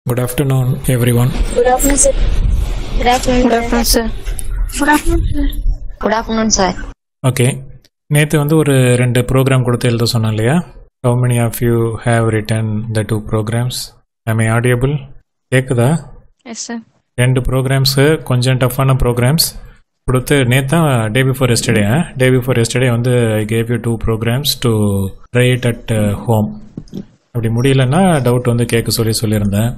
Good afternoon, everyone. Good afternoon, sir. Good afternoon. Good afternoon, sir. Good afternoon, sir. Good afternoon, sir. Okay நேற்று வந்து ஒரு ரெண்டு program கொடுத்து எழுத சொன்னேன் இல்லையா how many of you have written the two programs I audible கேட்குதா Yes, sir. ரெண்டு ப்ரோக்ராம்ஸு கொஞ்சம் டஃப்பான ப்ரோக்ராம்ஸ் கொடுத்து நேற்று தான் day before yesterday day before yesterday வந்து I gave you two programs to write at home அப்படி முடியலன்னா டவுட் வந்து கேட்க சொல்லி சொல்லியிருந்தேன்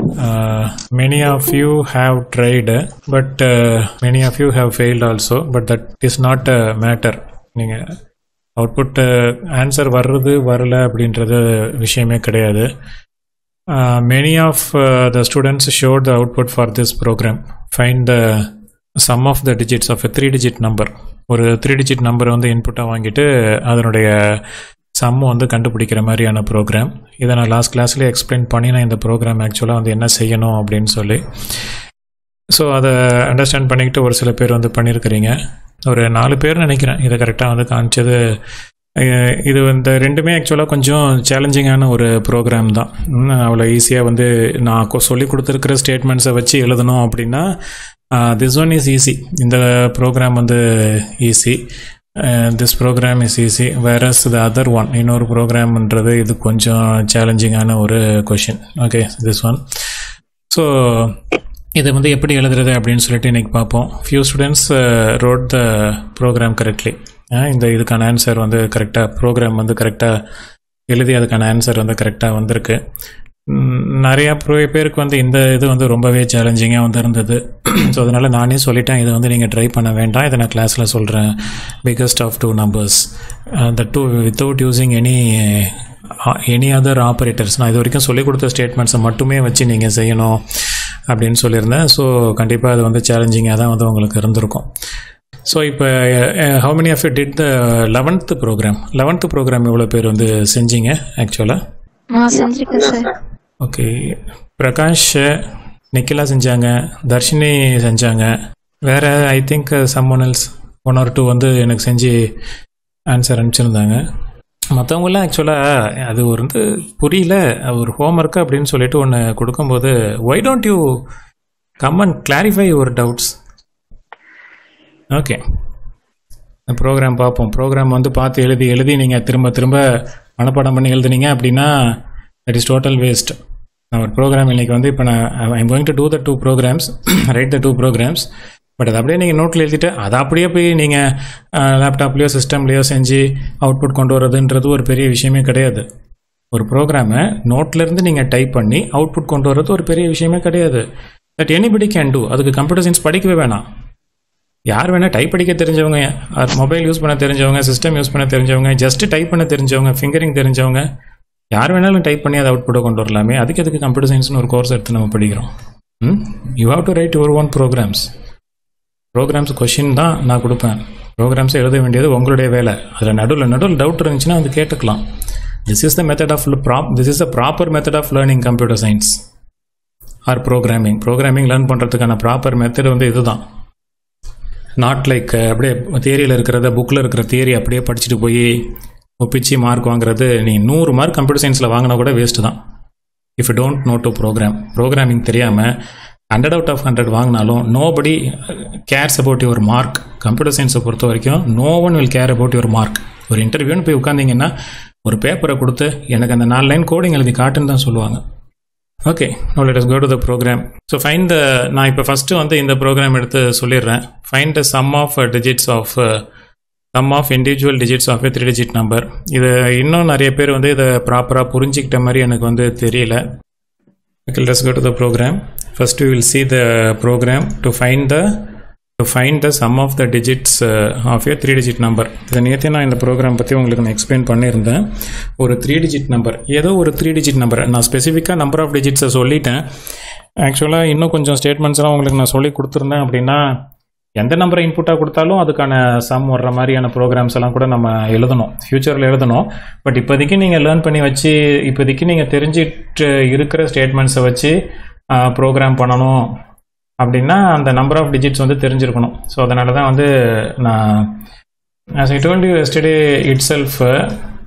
many of you have tried but many of you have failed also but that is not a matter நீங்கள் output answer வர்றது வரல அப்படின்றது விஷயமே கிடையாது Uh, many of uh, the students showed the output for this program. Find the sum of the digits of a three digit number. ஒரு three digit நம்பரை வந்து இன்புட்டாக வாங்கிட்டு அதனுடைய சம் வந்து கண்டுபிடிக்கிற மாதிரியான ப்ரோக்ராம் இதை நான் லாஸ்ட் கிளாஸ்லேயே எக்ஸ்பிளைன் பண்ணி நான் இந்த ப்ரோக்ராம் ஆக்சுவலாக வந்து என்ன செய்யணும் அப்படின்னு சொல்லி ஸோ அதை அண்டர்ஸ்டாண்ட் பண்ணிக்கிட்டு ஒரு சில பேர் வந்து பண்ணியிருக்கிறீங்க ஒரு நாலு பேர் நினைக்கிறேன் இதை கரெக்டாக வந்து காமிச்சது அஹ் இது இந்த ரெண்டுமே ஆக்சுவலாக கொஞ்சம் சேலஞ்சிங்கான ஒரு ப்ரோக்ராம் தான் இன்னும் அவ்வளோ ஈஸியாக வந்து நான் கொ- சொல்லி கொடுத்துருக்கிற ஸ்டேட்மெண்ட்ஸை வச்சு எழுதணும் அப்படின்னா திஸ் ஒன் இஸ் ஈஸி இந்த ப்ரோக்ராம் வந்து easy this program is easy versus the other one இன்னொரு ப்ரோக்ராம்ன்றது இது கொஞ்சம் சேலஞ்சிங்கான ஒரு question okay this one so இதை வந்து எப்படி எழுதுறது அப்படின்னு சொல்லிட்டு இன்னைக்கு பார்ப்போம் few students wrote the program correctly இந்த இதுக்கான ஆன்சர் வந்து கரெக்டாக ப்ரோக்ராம் வந்து கரெக்டாக எழுதி அதுக்கான ஆன்சர் வந்து கரெக்டாக வந்திருக்கு ம், நிறையா ப்ரோ பேருக்கு வந்து இந்த இது வந்து ரொம்பவே சேலஞ்சிங்காக வந்து இருந்தது ஸோ அதனால் நானே சொல்லிட்டேன் இதை வந்து நீங்கள் ட்ரை பண்ண வேண்டாம் இதை நான் கிளாஸில் சொல்கிறேன் biggest of two numbers the two without using any any other operators நான் இது வரைக்கும் சொல்லிக் கொடுத்த ஸ்டேட்மெண்ட்ஸை மட்டுமே வச்சு நீங்கள் செய்யணும் அப்படின்னு சொல்லியிருந்தேன் ஸோ கண்டிப்பாக அது வந்து சேலஞ்சிங்காக தான் வந்து உங்களுக்கு இருந்திருக்கும் ஸோ இப்போ how many of you did the eleventh program eleventh program எவ்வளோ பேர் வந்து செஞ்சீங்க ஆக்சுவலாக நான் செஞ்சிருக்கேன் சார் ஓகே பிரகாஷ் நிக்கிலா செஞ்சாங்க தர்ஷினி செஞ்சாங்க வேற I think someone else one or two வந்து எனக்கு செஞ்சு ஆன்சர் அனுப்பிச்சிருந்தாங்க மற்றவங்களாம் ஆக்சுவலாக அது ஒரு வந்து புரியல ஒரு ஹோம்ஒர்க்கு அப்படின்னு சொல்லிட்டு ஒன்று கொடுக்கும்போது why don't you come and clarify your doubts okay program பார்ப்போம் ப்ரோக்ராம் வந்து பார்த்து எழுதி எழுதி நீங்கள் திரும்ப திரும்ப மனப்பாடம் பண்ணி எழுதுனீங்க அப்படின்னா தட் இஸ் டோட்டல் வேஸ்ட் நான் ஒரு ப்ரோக்ராம் இன்னைக்கு வந்து இப்போ நான் I'm going to do the two programs right the two programs but அது அப்படியே நீங்கள் நோட்டில் எழுதிட்டு அதை அப்படியே போய் நீங்கள் லேப்டாப்லேயோ சிஸ்டம்லேயோ செஞ்சு அவுட்புட் கொண்டு வரதுன்றது ஒரு பெரிய விஷயமே கிடையாது ஒரு ப்ரோக்ராமை நோட்லேருந்து நீங்கள் டைப் பண்ணி அவுட்புட் கொண்டு வர்றது ஒரு பெரிய விஷயமே கிடையாது தட் எனிபடி கேன் டூ அதுக்கு கம்ப்யூட்டர் சயின்ஸ் படிக்கவே வேணாம் யார் வேணால் டைப் படிக்க தெரிஞ்சவங்க மொபைல் யூஸ் பண்ண தெரிஞ்சவங்க சிஸ்டம் யூஸ் பண்ண தெரிஞ்சவங்க ஜஸ்ட் டைப் பண்ண தெரிஞ்சவங்க ஃபிங்கரிங் தெரிஞ்சவங்க யார் வேணாலும் டைப் பண்ணி அதை அவுட்புட்டை கொண்டு வரலாமே அதுக்கு எதுக்கு கம்ப்யூட்டர் சயின்ஸ்னு ஒரு கோர்ஸ் எடுத்து நம்ம படிக்கிறோம் hmm you have to write your own programs programs question தான் நான் கொடுப்பேன் ப்ரோக்ராம்ஸ் எழுத வேண்டியது உங்களுடைய வேலை அதில் நடுவில் நடுவில் டவுட் இருந்துச்சுன்னா அது கேட்டுக்கலாம் this is the method of prop this is the proper method of learning computer science or programming programming learn பண்ணுறதுக்கான ப்ராப்பர் மெத்தட் வந்து இதுதான் நாட் லைக் அப்படியே தியரியில் இருக்கிறத புக்கில் இருக்கிற தியரி அப்படியே படிச்சுட்டு போய் ஒப்பிச்சு மார்க் வாங்குறது நீ நூறு மார்க் கம்ப்யூட்டர் சயின்ஸில் வாங்கினா கூட வேஸ்ட் தான் if don't know to program programming தெரியாமல் ஹண்ட்ரட் அவுட் ஆஃப் ஹண்ட்ரட் வாங்கினாலும் nobody cares about your mark computer சயின்ஸை பொறுத்த வரைக்கும் no one will care about your mark ஒரு இன்டர்வியூன்னு போய் உட்காந்தீங்கன்னா ஒரு பேப்பரை கொடுத்து எனக்கு அந்த நாலு லைன் கோடிங் எழுதி காட்டுன்னு தான் சொல்லுவாங்க okay no let us go to the program so fine the நான் இப்போ ஃபஸ்ட்டு வந்து இந்த ப்ரோக்ராம் எடுத்து சொல்லிடுறேன் fine the sum of digits of sum of individual digits of three digit number இது இன்னும் நிறைய பேர் வந்து இதை ப்ராப்பராக புரிஞ்சிக்கிட்ட மாதிரி எனக்கு வந்து தெரியல Okay, let's go to the program. First, we will see the program to find the to find the sum of the digits uh, of a three digit number. இதை நேற்று நான் இந்த ப்ரோக்ராம் பற்றி உங்களுக்கு நான் எக்ஸ்பிளைன் பண்ணியிருந்தேன் ஒரு த்ரீ டிஜிட் நம்பர் ஏதோ ஒரு த்ரீ டிஜிட் நம்பர் நான் ஸ்பெசிஃபிக்காக நம்பர் ஆஃப் டிஜிட்ஸை சொல்லிட்டேன் ஆக்சுவலாக இன்னும் கொஞ்சம் ஸ்டேட்மெண்ட்ஸ்லாம் உங்களுக்கு நான் சொல்லி கொடுத்துருந்தேன் அப்படின்னா எந்த நம்பரை இன்புட்டாக கொடுத்தாலும் அதுக்கான சம் வர்ற மாதிரியான ப்ரோக்ராம்ஸ் எல்லாம் கூட நம்ம எழுதணும் ஃப்யூச்சரில் எழுதணும் பட் இப்போதைக்கு நீங்கள் லேர்ன் பண்ணி வச்சு இப்போதைக்கு நீங்கள் தெரிஞ்சிட்டு இருக்கிற ஸ்டேட்மெண்ட்ஸை வச்சு ப்ரோக்ராம் பண்ணணும் அப்படின்னா அந்த நம்பர் ஆஃப் டிஜிட்ஸ் வந்து தெரிஞ்சிருக்கணும் ஸோ அதனால தான் வந்து நான் as I told you yesterday itself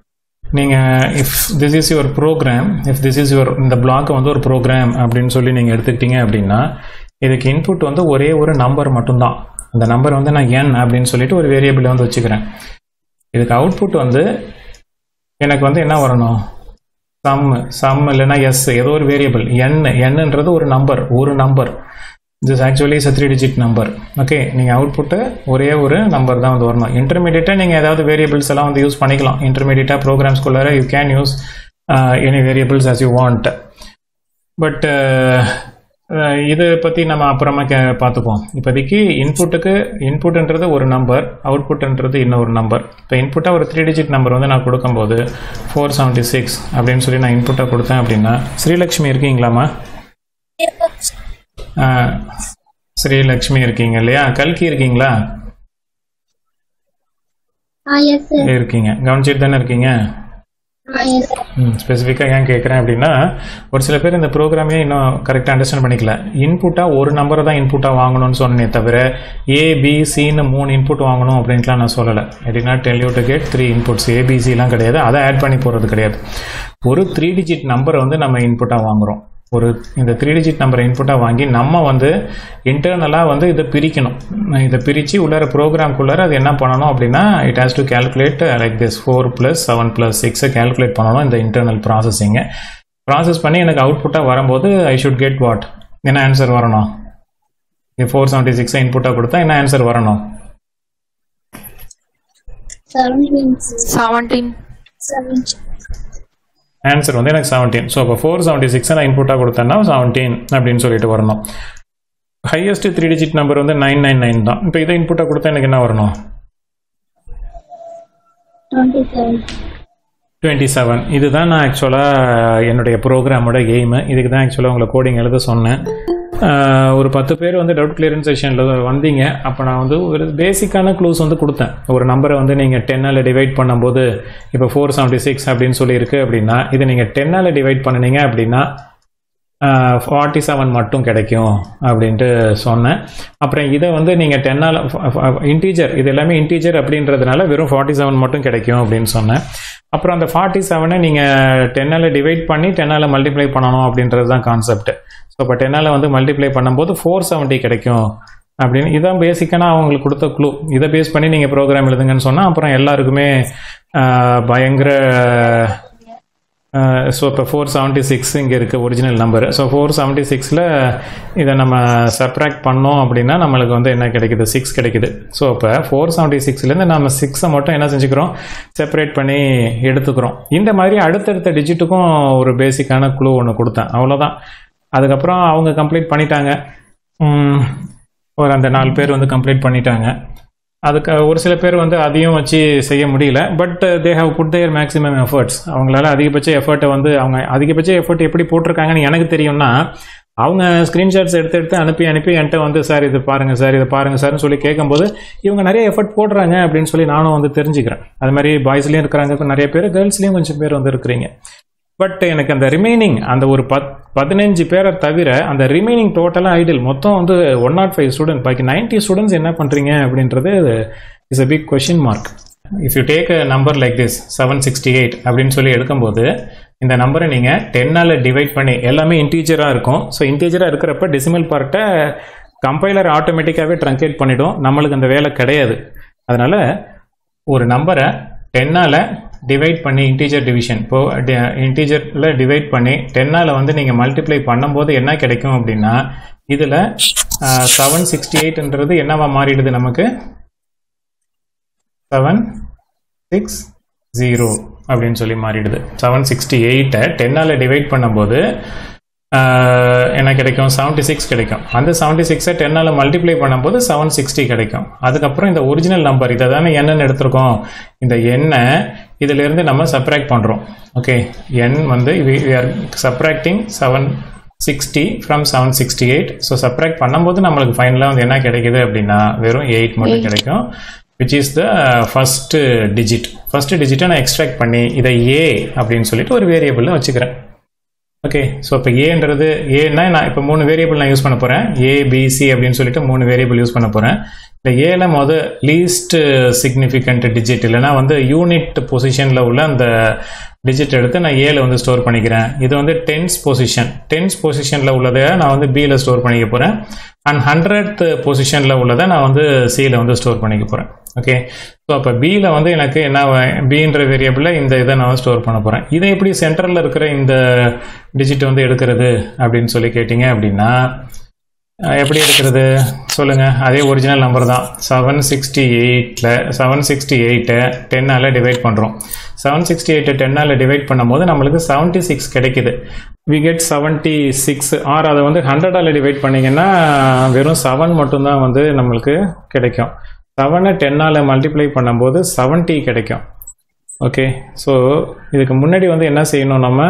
நீங்கள் if this is your program if this is your இந்த பிளாக் வந்து ஒரு ப்ரோக்ராம் அப்படின்னு சொல்லி நீங்கள் எடுத்துக்கிட்டீங்க அப்படின்னா இதுக்கு இன்புட் வந்து ஒரே ஒரு நம்பர் மட்டும்தான் அந்த நம்பர் வந்து நான் என் அப்படின்னு சொல்லிட்டு ஒரு வேரியபிள் வந்து வச்சுக்கிறேன் இதுக்கு அவுட்புட் வந்து எனக்கு வந்து என்ன வரணும் சம் சம் இல்லைன்னா எஸ் ஏதோ ஒரு வேரியபிள் என் என்னன்றது ஒரு நம்பர் ஒரு number this actually is three digit number okay நீங்கள் அவுட்புட்டு ஒரே ஒரு நம்பர் தான் வந்து வரணும் இன்டர்மீடியட்டாக நீங்கள் ஏதாவது வேரியபிள்ஸ் எல்லாம் வந்து யூஸ் பண்ணிக்கலாம் இன்டர்மீடியட்டாக ப்ரோக்ராம்ஸ்குள்ளார you can use any variables as you want but இதை பற்றி நம்ம அப்புறமா கே பார்த்துப்போம் இப்போதைக்கு இன்புட்டுக்கு இன்புட்ன்றது ஒரு நம்பர் அவுட்புட்ன்றது இன்னொரு நம்பர் இப்போ இன்புட்டாக ஒரு த்ரீ டிஜிட் நம்பர் வந்து நான் கொடுக்கும்போது ஃபோர் செவன்ட்டி சிக்ஸ் அப்படின்னு சொல்லி நான் இன்புட்டாக கொடுத்தேன் அப்படின்னா ஸ்ரீலக்ஷ்மி இருக்கீங்களாம்மா ஆ, ஸ்ரீலக்ஷ்மி இருக்கீங்க இல்லையா கல்கி இருக்கீங்களா ஆ எஸ் சார் இருக்கீங்க கவனிச்சிட்டு தானே இருக்கீங்க ஆ எஸ் சார் ஸ்பெசிஃபிக்காக ஏன் கேட்குறேன் அப்படின்னா ஒரு சில பேர் இந்த ப்ரோக்ராமே இன்னும் கரெக்டாக அண்டர்ஸ்டாண்ட் பண்ணிக்கல இன்புட்டாக ஒரு நம்பரை தான் இன்புட்டாக வாங்கணும்னு சொன்னே தவிர ஏ பி சின்னு மூணு இன்புட் வாங்கணும் அப்படின்ட்டுலாம் நான் சொல்லலை I did not tell you to get three inputs ஏபிசிலாம் கிடையாது அதை ஆட் பண்ணி போகிறது கிடையாது ஒரு த்ரீ டிஜிட் நம்பரை வந்து நம்ம இன்புட்டாக வாங்குறோம் ஒரு இந்த த்ரீ டிஜிட் நம்பரை இன்புட்டாக வாங்கி நம்ம வந்து இன்டர்னலாக வந்து இதை பிரிக்கணும் இதை பிரித்து உள்ளார ப்ரோக்ராம்குள்ளார அது என்ன பண்ணணும் அப்படின்னா it has to calculate like this four plus seven plus சிக்ஸை கேல்குலேட் பண்ணணும் இந்த இன்டர்னல் ப்ராசஸிங்கை ப்ராசஸ் பண்ணி எனக்கு அவுட்புட்டாக வரும்போது ஐ ஷுட் கெட் வாட் என்ன ஆன்சர் வரணும் ஃபோர் செவன்ட்டி சிக்ஸை இன்புட்டாக கொடுத்தா என்ன ஆன்சர் வரணும் செவன்டீன் செவன்டீன் செவன் ஆன்சர் வந்து எனக்கு செவன்டீன் ஸோ அப்போ ஃபோர் செவன்ட்டி சிக்ஸை நான் இன்புட்டாக கொடுத்தேன்னா செவன்டீன் அப்படின்னு சொல்லிட்டு வரணும் ஹையஸ்ட் த்ரீ டிஜிட் நம்பர் வந்து நைன் நைன் நைன் தான் இப்போ இதை இன்புட்டாக கொடுத்தா எனக்கு என்ன வரணும் டுவெண்ட்டி செவன் டுவெண்ட்டி செவன் இதுதான் நான் ஆக்சுவலாக என்னுடைய ப்ரோக்ராமோட எய்மு இதுக்கு தான் ஆக்சுவலாக உங்களை கோடிங் எழுத சொன்னேன் ஆஹ் ஒரு பத்து பேர் வந்து டவுட் கிளியரன்ஸ் செஷனில் வந்தீங்க அப்போ நான் வந்து ஒரு பேசிக்கான க்ளூஸ் வந்து கொடுத்தேன் ஒரு நம்பரை வந்து நீங்கள் டென்னால் டிவைட் பண்ணும்போது இப்போ ஃபோர் செவன்ட்டி சிக்ஸ் அப்படின்னு சொல்லியிருக்கு அப்படின்னா இதை நீங்கள் டென்னால் டிவைட் பண்ணினீங்க அப்படின்னா ஃபார்ட்டி செவன் மட்டும் கிடைக்கும் அப்படின்ட்டு சொன்னேன் அப்புறம் இதை வந்து நீங்கள் டென்னால் இன்டீஜர் இது எல்லாமே இன்டீஜர் அப்படின்றதுனால வெறும் ஃபார்ட்டி செவன் மட்டும் கிடைக்கும் அப்படின்னு சொன்னேன் அப்புறம் அந்த ஃபார்ட்டி செவனை நீங்கள் டென்னால் டிவைட் பண்ணி டென்னால் மல்டிப்ளை பண்ணணும் அப்படின்றது தான் கான்செப்ட் ஸோ இப்போ டென்னால் வந்து மல்டிப்ளை பண்ணும்போது ஃபோர் செவன்ட்டி கிடைக்கும் அப்படின்னு இதான் பேசிக்காக நான் அவங்களுக்கு கொடுத்த க்ளூ இதை பேஸ் பண்ணி நீங்கள் ப்ரோக்ராம் எழுதுங்கன்னு சொன்னால் அப்புறம் எல்லாருக்குமே ஆஹ், பயங்கர ஸோ இப்போ ஃபோர் செவன்ட்டி சிக்ஸ் இங்கே இருக்குது original number so four seventy சிக்ஸில் இதை நம்ம சப்ராக்ட் பண்ணோம் அப்படின்னா நம்மளுக்கு வந்து என்ன கிடைக்குது சிக்ஸ் கிடைக்குது ஸோ இப்போ ஃபோர் செவன்ட்டி சிக்ஸ்லேருந்து நம்ம சிக்ஸை மட்டும் என்ன செஞ்சுக்கிறோம் செப்பரேட் பண்ணி எடுத்துக்கிறோம் இந்த மாதிரி அடுத்தடுத்த டிஜிட்டுக்கும் ஒரு பேசிக்கான க்ளூ ஒன்று கொடுத்தேன் அவ்வளோதான் அதுக்கப்புறம் அவங்க கம்ப்ளீட் பண்ணிட்டாங்க உம், ஒரு அந்த நாலு பேர் வந்து கம்ப்ளீட் பண்ணிட்டாங்க அதுக்கு ஒரு சில பேர் வந்து அதையும் வச்சு செய்ய முடியல but they have put their maximum efforts அவங்களால அதிகபட்ச எஃபர்ட்டை வந்து அவங்க அதிகபட்ச எஃபர்ட் எப்படி போட்டிருக்காங்கன்னு எனக்கு தெரியும்னா அவங்க ஸ்க்ரீன்ஷாட்ஸ் எடுத்து எடுத்து அனுப்பி அனுப்பி என்கிட்ட வந்து சார் இது பாருங்க சார் இது பாருங்க சார்னு சொல்லி கேட்கும்போது இவங்க நிறைய எஃபர்ட் போடுறாங்க அப்படின்னு சொல்லி நானும் வந்து தெரிஞ்சுக்கிறேன் அது மாதிரி பாய்ஸ்லேயும் இருக்கிறாங்க நிறைய பேர் கேர்ள்ஸ்லேயும் கொஞ்சம் பேர் வந்து இருக்கிறீங்க பட் எனக்கு அந்த ரிமைனிங் அந்த ஒரு பத் பதினஞ்சு பேரை தவிர அந்த ரிமைனிங் டோட்டலாக ஐடில் மொத்தம் வந்து ஒன் நாட் ஃபைவ் ஸ்டூடெண்ட் பாக்கி நைன்டி ஸ்டூடெண்ட்ஸ் என்ன பண்ணுறீங்க அப்படின்றது is a big question mark if you take a number like this seven sixty eight அப்படின்னு சொல்லி எடுக்கும்போது இந்த நம்பரை நீங்கள் டென்னால் டிவைட் பண்ணி எல்லாமே இன்டீஜராக இருக்கும் ஸோ இன்டீஜராக இருக்கிறப்ப டெசிமல் பார்ட்டை கம்பைலர் ஆட்டோமேட்டிக்காகவே ட்ரங்கேட் பண்ணிடும் நம்மளுக்கு அந்த வேலை கிடையாது அதனால ஒரு நம்பரை டென்னால் டிவைட் பண்ணி இன்டீஜர் டிவிஷன் இப்போ இன்டீஜரில் டிவைட் பண்ணி டென்னால் வந்து நீங்கள் மல்டிப்ளை பண்ணும்போது என்ன கிடைக்கும் அப்படின்னா இதில் செவன் சிக்ஸ்டி எயிட்ன்றது என்னவா மாறிடுது நமக்கு செவன் சிக்ஸ் ஜீரோ அப்படின்னு சொல்லி மாறிடுது செவன் சிக்ஸ்டி எயிட்டை டென்னால் டிவைட் பண்ணும்போது ஆஹ், என்ன கிடைக்கும் செவன்ட்டி சிக்ஸ் கிடைக்கும் அந்த செவன்ட்டி சிக்ஸை டென்னால் மல்டிப்ளை பண்ணும்போது செவன் சிக்ஸ்டி கிடைக்கும் அதுக்கப்புறம் இந்த ஒரிஜினல் நம்பர் இதை தானே என்னன்னு எடுத்திருக்கோம் இந்த எண்ணை இதிலிருந்து நம்ம சப்ராக்ட் பண்ணுறோம் ஓகே எண் வந்து we are subtracting seven sixty from seven sixty eight so subtract பண்ணும்போது நம்மளுக்கு ஃபைனலாக வந்து என்ன கிடைக்குது அப்படின்னா வெறும் எயிட் மட்டும் கிடைக்கும் which is the first digit first டிஜிட்டை நான் எக்ஸ்ட்ராக்ட் பண்ணி இதை ஏ அப்படின்னு சொல்லிட்டு ஒரு வேரியபிளில் வச்சுக்கிறேன் ஓகே ஸோ இப்போ ஏன்றது ஏன்னா நான் இப்போ மூணு வேரியபிள் நான் யூஸ் பண்ண போகிறேன் ஏ பி சி அப்படின்னு சொல்லிட்டு மூணு வேரியபிள் யூஸ் பண்ண போகிறேன் இந்த ஏல மொத லீஸ்ட் சிக்னிஃபிகண்ட் டிஜிட் இல்லைன்னா வந்து யூனிட் பொசிஷனில் உள்ள அந்த டிஜிட் எடுத்து நான் ஏல வந்து ஸ்டோர் பண்ணிக்கிறேன் இது வந்து டென்ஸ் பொசிஷன் டென்ஸ் பொசிஷனில் உள்ளதை நான் வந்து பியில் ஸ்டோர் பண்ணிக்க போகிறேன் அண்ட் ஹண்ட்ரட் பொசிஷனில் உள்ளதை நான் வந்து சியில் வந்து ஸ்டோர் பண்ணிக்க போகிறேன் ஓகே ஸோ அப்போ பியில் வந்து எனக்கு என்ன பின்ற வேரியபிளில் இந்த இதை நான் ஸ்டோர் பண்ண போகிறேன் இதை எப்படி சென்டரில் இருக்கிற இந்த டிஜிட் வந்து எடுக்கிறது அப்படின்னு சொல்லி கேட்டிங்க அப்படின்னா அஹ் எப்படி எடுக்கிறது சொல்லுங்க அதே ஒரிஜினல் நம்பர் தான் செவன் சிக்ஸ்டி எயிட்டில் செவன் சிக்ஸ்டி எயிட்டை டென்னால் டிவைட் பண்ணுறோம் செவன் சிக்ஸ்டி எயிட்டை டென்னால் டிவைட் பண்ணும்போது நம்மளுக்கு செவன்ட்டி சிக்ஸ் கிடைக்குது we get seventy six or அதை வந்து ஹண்ட்ரடால் டிவைட் பண்ணிங்கன்னா வெறும் செவன் மட்டும்தான் வந்து நம்மளுக்கு கிடைக்கும் செவனை டென்னால் மல்டிப்ளை பண்ணும்போது செவன்ட்டி கிடைக்கும் ஓகே ஸோ இதுக்கு முன்னாடி வந்து என்ன செய்யணும் நம்ம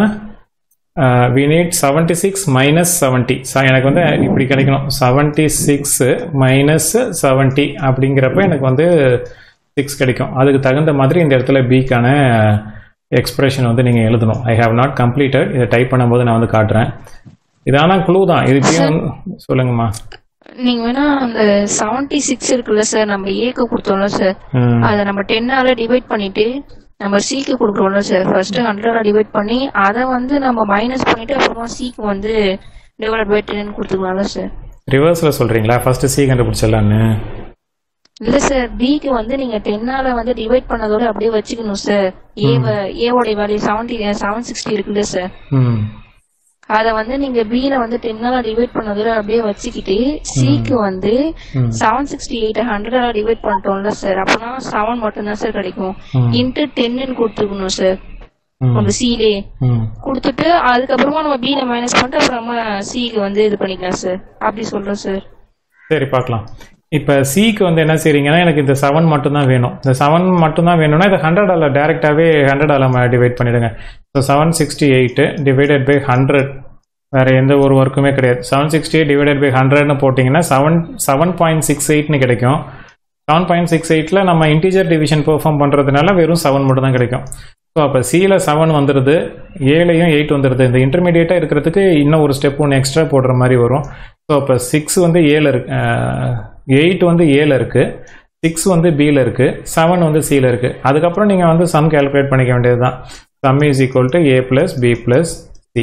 we need seventy six minus seventy எனக்கு வந்து இப்படி கிடைக்கணும் செவன்ட்டி சிக்ஸ் மைனஸ் செவன்ட்டி அப்படிங்கிறப்ப எனக்கு வந்து சிக்ஸ் கிடைக்கும் அதுக்கு தகுந்த மாதிரி இந்த இடத்துல பிக்கான எக்ஸ்பிரஷன் வந்து நீங்கள் எழுதணும் ஐ ஹாவ் நாட் கம்ப்ளீட்டட் இதை டைப் பண்ணும்போது நான் வந்து காட்டுறேன் இது ஆனால் க்ளூ தான் இதுக்கு சொல்லுங்கம்மா நீங்க வேணா அந்த செவன்டி சிக்ஸ் இருக்குல்ல சார் நம்ம ஏக்கு கொடுத்தோம்ல சார் ம் அதை நம்ம டென்னால டிவைட் பண்ணிட்டு நம்ம சிக்கு கொடுக்குறோம்ல சார் ஃபர்ஸ்ட் ஹண்ட்ரடால டிவைட் பண்ணி அதை வந்து நம்ம மைனஸ் பண்ணிட்டு அப்புறமா சிக்கு வந்து டிவைட் பை டென் கொடுத்துக்கலாம்ல சார் ரிவர்ஸில் சொல்கிறீங்களா ஃபஸ்ட்டு சி கண்டுபிடிச்சிடலான்னு இல்ல சார் பிக்கு வந்து நீங்க டென்னால வந்து டிவைட் பண்ணதோட அப்படியே வச்சுக்கணும் சார் ஏவ ஏவோட வேல்யூ செவன்டி செவன் சிக்ஸ்டி இருக்குல்ல சார் ம் அத வந்து நீங்க பில வந்து டென்னால டிவைட் பண்ணதோட அப்படியே வச்சுக்கிட்டு சிக்கு வந்து ம். செவன் சிக்ஸ்டி எயிட் ஹண்ட்ரடால டிவைட் பண்ணிட்டோம்ல சார் அப்பனா செவன் மட்டும் தான் சார் கிடைக்கும் ம். இன்ட்டு டென்னு கொடுத்துக்கணும் சார் ம் அந்த சிலே ம் கொடுத்துட்டு அதுக்கப்புறமா நம்ம பில மைனஸ் பண்ணிட்டு அப்புறமா சிக்கு வந்து இது பண்ணிக்கலாம் சார் அப்படி சொல்றேன் சார் சரி பார்க்கலாம் இப்போ சிக்கு வந்து என்ன செய்றீங்கன்னா எனக்கு இந்த செவன் மட்டும்தான் வேணும் இந்த செவன் மட்டும்தான் வேணும்னா இதை ஹண்ட்ரடால் டேரெக்டாகவே ஹண்ட்ரடால் டிவைட் பண்ணிடுங்க so seven sixty eight divided by hundred வேறு எந்த ஒரு ஒர்க்குமே கிடையாது seven sixty eight divided by ஹண்ட்ரட்னு போட்டிங்கன்னா செவன் செவன் பாயிண்ட் சிக்ஸ் எயிட்னு கிடைக்கும் செவன் பாயிண்ட் சிக்ஸ் எயிட்டில் நம்ம இன்டீஜர் டிவிஷன் பெர்ஃபார்ம் பண்ணுறதுனால வெறும் செவன் மட்டும் தான் கிடைக்கும் ஸோ அப்போ சியில் செவன் வந்துடுது ஏழையும் எயிட் வந்துடுது இந்த இன்டர்மீடியட்டாக இருக்கிறதுக்கு இன்னும் ஒரு ஸ்டெப் ஒன்று எக்ஸ்ட்ரா போடுற மாதிரி வரும் ஸோ அப்போ சிக்ஸ் வந்து ஏழு இருக்கு எயிட் வந்து ஏழு இருக்குது சிக்ஸ் வந்து பியில் இருக்குது செவன் வந்து சியில் இருக்குது அதுக்கப்புறம் நீங்கள் வந்து சம் கால்குலேட் பண்ணிக்க வேண்டியது தான் sum is equal to A plus B plus C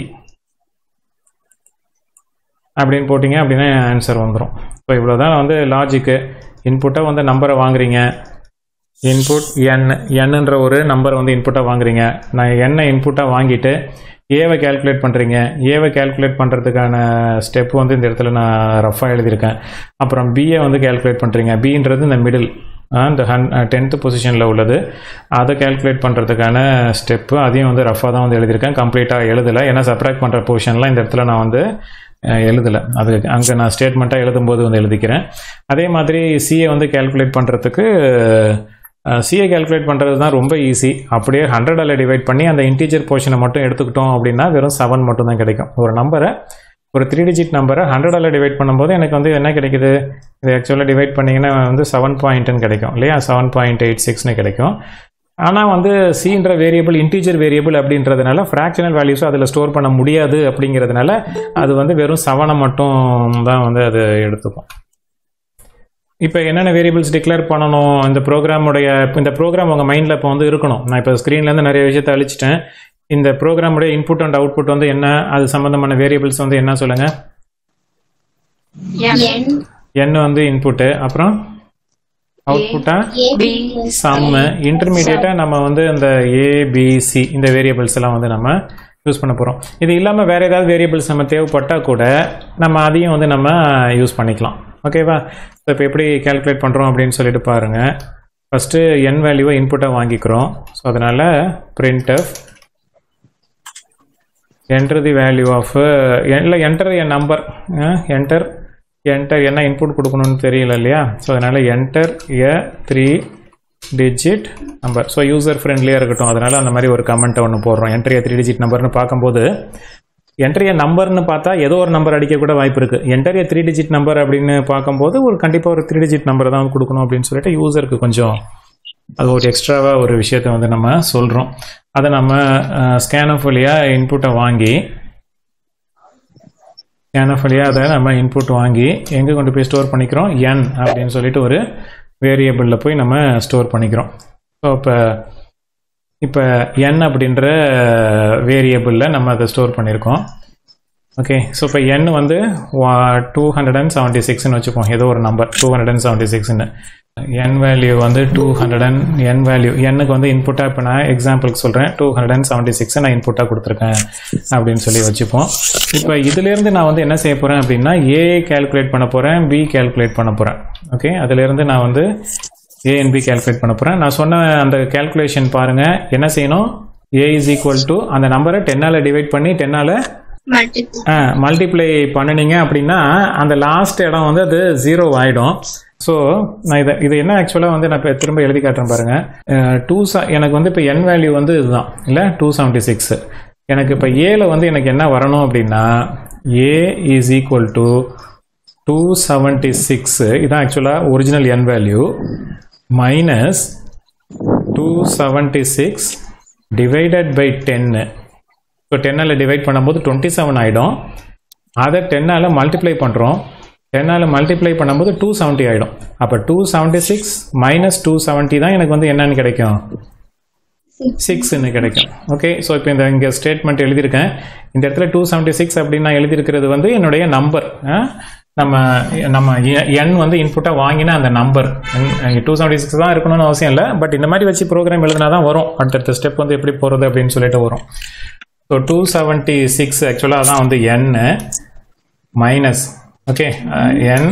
அப்படின்னு போட்டிங்க அப்படின்னா ஆன்சர் வந்துடும் ஸோ இவ்வளோ தான் வந்து லாஜிக்கு இன்புட்டாக வந்து நம்பரை வாங்குறீங்க இன்புட் என் என்னன்ற ஒரு நம்பரை வந்து இன்புட்டாக வாங்குறீங்க நான் என்ன இன்புட்டாக வாங்கிட்டு ஏவை கால்குலேட் பண்ணுறீங்க ஏவை கால்குலேட் பண்ணுறதுக்கான ஸ்டெப் வந்து இந்த இடத்துல நான் ரஃபாக எழுதியிருக்கேன் அப்புறம் பிஏ வந்து கால்குலேட் பண்ணுறீங்க பின்றது இந்த மிடில் இந்த ஹன் டென்த்து பொசிஷனில் உள்ளது அதை கால்குலேட் பண்ணுறதுக்கான ஸ்டெப்பு அதையும் வந்து ரஃபாக தான் வந்து எழுதியிருக்கேன் கம்ப்ளீட்டாக எழுதலை ஏன்னா சப்ராக்ட் பண்ணுற பொசிஷன்லாம் இந்த இடத்துல நான் வந்து அஹ், எழுதலை அது அங்கே நான் ஸ்டேட்மெண்ட்டாக எழுதும்போது வந்து எழுதிக்கிறேன் அதே மாதிரி சிஏ வந்து கால்குலேட் பண்ணுறதுக்கு சிஏ கால்குலேட் பண்ணுறது தான் ரொம்ப ஈஸி அப்படியே ஹண்ட்ரடால் டிவைட் பண்ணி அந்த இன்டீஜர் போர்ஷனை மட்டும் எடுத்துக்கிட்டோம் அப்படின்னா வெறும் செவன் மட்டும் தான் கிடைக்கும் ஒரு நம்பரை ஒரு த்ரீ டிஜிட் நம்பரை ஹண்ட்ரடால் டிவைட் பண்ணும்போது எனக்கு வந்து என்ன கிடைக்குது இது ஆக்சுவலாக டிவைட் பண்ணிங்கன்னா வந்து செவன் பாயிண்ட்டுன்னு கிடைக்கும் இல்லையா செவன் பாயிண்ட் எயிட் சிக்ஸ்னு கிடைக்கும் ஆனால் வந்து சின்ற வேரியபிள் இன்டீஜர் வேரியபிள் அப்படின்றதுனால ஃப்ராக்ஷனல் வேல்யூஸும் அதில் ஸ்டோர் பண்ண முடியாது அப்படிங்கிறதுனால அது வந்து வெறும் செவனை மட்டும் தான் வந்து அது எடுத்துக்கும் இப்போ என்னென்ன வேரியபிள்ஸ் டிக்ளேர் பண்ணணும் இந்த ப்ரோக்ராமுடைய இந்த ப்ரோக்ராம் உங்கள் மைண்டில் இப்போ வந்து இருக்கணும் நான் இப்போ ஸ்க்ரீன்லேருந்து நிறைய விஷயத்தை அழிச்சிட்டேன் இந்த ப்ரோக்ராமுடைய இன்புட் அண்ட் அவுட்புட் வந்து என்ன அது சம்மந்தமான வேரியபிள்ஸ் வந்து என்ன சொல்லுங்கள் N n வந்து இன்புட்டு அப்புறம் அவுட்புட்டா A B சம்மு இன்டர்மீடியட்டாக நம்ம வந்து இந்த ஏபிசி இந்த வேரியபிள்ஸ் எல்லாம் வந்து நம்ம யூஸ் பண்ண போகிறோம் இது இல்லாமல் வேறு ஏதாவது வேரியபிள்ஸ் நம்ம தேவைப்பட்டால் கூட நம்ம அதையும் வந்து நம்ம யூஸ் பண்ணிக்கலாம் ஓகேவா ஸோ இப்போ எப்படி கால்குலேட் பண்ணுறோம் அப்படின்னு சொல்லிட்டு பாருங்கள் ஃபஸ்ட்டு என் வேல்யூவை இன்புட்டாக வாங்கிக்கிறோம் ஸோ அதனால் printf enter the value of இல்லை enter N number enter enter என்ன இன்புட் கொடுக்கணும்னு தெரியல இல்லையா ஸோ அதனால் enter a three digit number so user ஃப்ரெண்ட்லியாக இருக்கட்டும் அதனால் அந்த மாதிரி ஒரு கமெண்ட்டை ஒன்று போடுறோம் என்டர் எ த்ரீ டிஜிட் நம்பர்னு பார்க்கும்போது என்டர் எ நம்பர்னு பார்த்தா ஏதோ ஒரு நம்பர் அடிக்க கூட வாய்ப்பு இருக்குது enter a three digit number அப்படின்னு பார்க்கும்போது ஒரு கண்டிப்பாக ஒரு த்ரீ டிஜிட் நம்பர் தான் கொடுக்கணும் அப்படின்னு சொல்லிட்டு யூசருக்கு கொஞ்சம் அது ஒரு எக்ஸ்ட்ராவாக ஒரு விஷயத்தை வந்து நம்ம சொல்கிறோம் அதை நம்ம ஸ்கேனஃப் வழியாக இன்புட்டை வாங்கி ஸ்கேனஃப் வழியாக அதை நம்ம இன்புட் வாங்கி எங்கே கொண்டு போய் ஸ்டோர் பண்ணிக்கிறோம் என் அப்படின்னு சொல்லிட்டு ஒரு வேரியபிளில் போய் நம்ம ஸ்டோர் பண்ணிக்கிறோம் ஸோ இப்போ இப்போ என் அப்படின்ற வேரியபிளில் நம்ம அதை ஸ்டோர் பண்ணியிருக்கோம் ஓகே ஸோ இப்போ என் வந்து டூ ஹண்ட்ரட் அண்ட் செவன்ட்டி சிக்ஸ்னு வச்சுப்போம் ஏதோ ஒரு number two hundred and seventy சிக்ஸ்னு என் வேல்யூ வந்து two hundred and N value எண்ணுக்கு வந்து இன்புட்டாக இப்போ நான் எக்ஸாம்பிளுக்கு சொல்கிறேன் டூ ஹண்ட்ரட் அண்ட் செவன்ட்டி சிக்ஸை நான் இன்புட்டாக கொடுத்துருக்கேன் அப்படின்னு சொல்லி வச்சுப்போம் இப்போ இதுலேருந்து நான் வந்து என்ன செய்ய போகிறேன் அப்படின்னா ஏ கேல்குலேட் பண்ண போகிறேன் பி கேல்குலேட் பண்ண போகிறேன் ஓகே அதுலேருந்து நான் வந்து ஏ அண்ட் பி கேல்குலேட் பண்ண போகிறேன் நான் சொன்ன அந்த கேல்குலேஷன் பாருங்கள் என்ன செய்யணும் ஏ இஸ் ஈக்குவல் டு அந்த நம்பரை டென்னால் டிவைட் பண்ணி டென்னால் multiple மல்டிப்ளை பண்ணினீங்க அப்படின்னா அந்த லாஸ்ட் இடம் வந்து அது ஜீரோ ஆகிடும் ஸோ நான் இதை இது என்ன ஆக்சுவலாக வந்து நான் இப்போ திரும்ப எழுதி காட்டுறேன் பாருங்க டூ எனக்கு வந்து இப்போ என் வேல்யூ வந்து இதுதான் இல்லை டூ செவன்ட்டி சிக்ஸ் எனக்கு இப்போ ஏல வந்து எனக்கு என்ன வரணும் அப்படின்னா A is equal to two seventy six இதான் ஆக்சுவலாக original N value minus two seventy six divided by டென்னு ஸோ டென்னால் டிவைட் பண்ணும்போது டுவெண்ட்டி செவன் ஆகிடும் அதை டென்னால் மல்டிப்ளை பண்ணுறோம் டென்னால் மல்டிப்ளை பண்ணும்போது டூ செவன்ட்டி ஆகிடும் அப்போ two seventy six minus two seventy தான் எனக்கு வந்து என்னன்னு கிடைக்கும் சிக்ஸ்ன்னு கிடைக்கும் ஓகே ஸோ இப்போ இந்த இங்கே ஸ்டேட்மெண்ட் எழுதியிருக்கேன் இந்த இடத்துல டூ செவன்ட்டி சிக்ஸ் அப்படின்னு நான் எழுதியிருக்கிறது வந்து என்னுடைய நம்பர் நம்ம நம்ம என் வந்து இன்புட்டாக வாங்கின அந்த நம்பர் டூ செவன்ட்டி சிக்ஸ் தான் இருக்கணும்னு அவசியம் இல்லை பட் இந்த மாதிரி வச்சு ப்ரோக்ராம் எழுதினா தான் வரும் அடுத்தடுத்த ஸ்டெப் வந்து எப்படி போகிறது அப்படின்னு சொல்லிட்டு வரும் ஸோ டூ செவன்ட்டி சிக்ஸ் ஆக்சுவலாக அதான் வந்து N minus okay N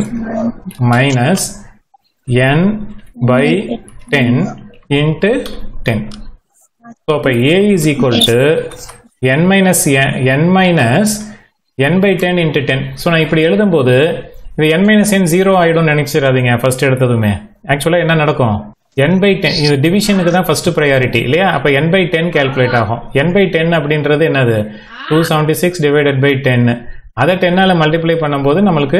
minus N by ten into ten so அப்போ A is equal to N minus N minus N by ten into ten so நான் இப்படி எழுதும்போது இது என் மைனஸ் என் ஜீரோ ஆகிடும்னு நினைச்சிடாதீங்க ஃபர்ஸ்ட் எடுத்ததுமே ஆக்சுவலாக என்ன நடக்கும் என் பை டென் இது டிவிஷனுக்கு தான் ஃபர்ஸ்ட் ப்ரையாரிட்டி இல்லையா அப்போ என் பை டென் கேல்குலேட் ஆகும் என் பை டென் அப்படின்றது என்னது two seventy six divided by ten அதை டென்னால் மல்டிப்ளை பண்ணும்போது நம்மளுக்கு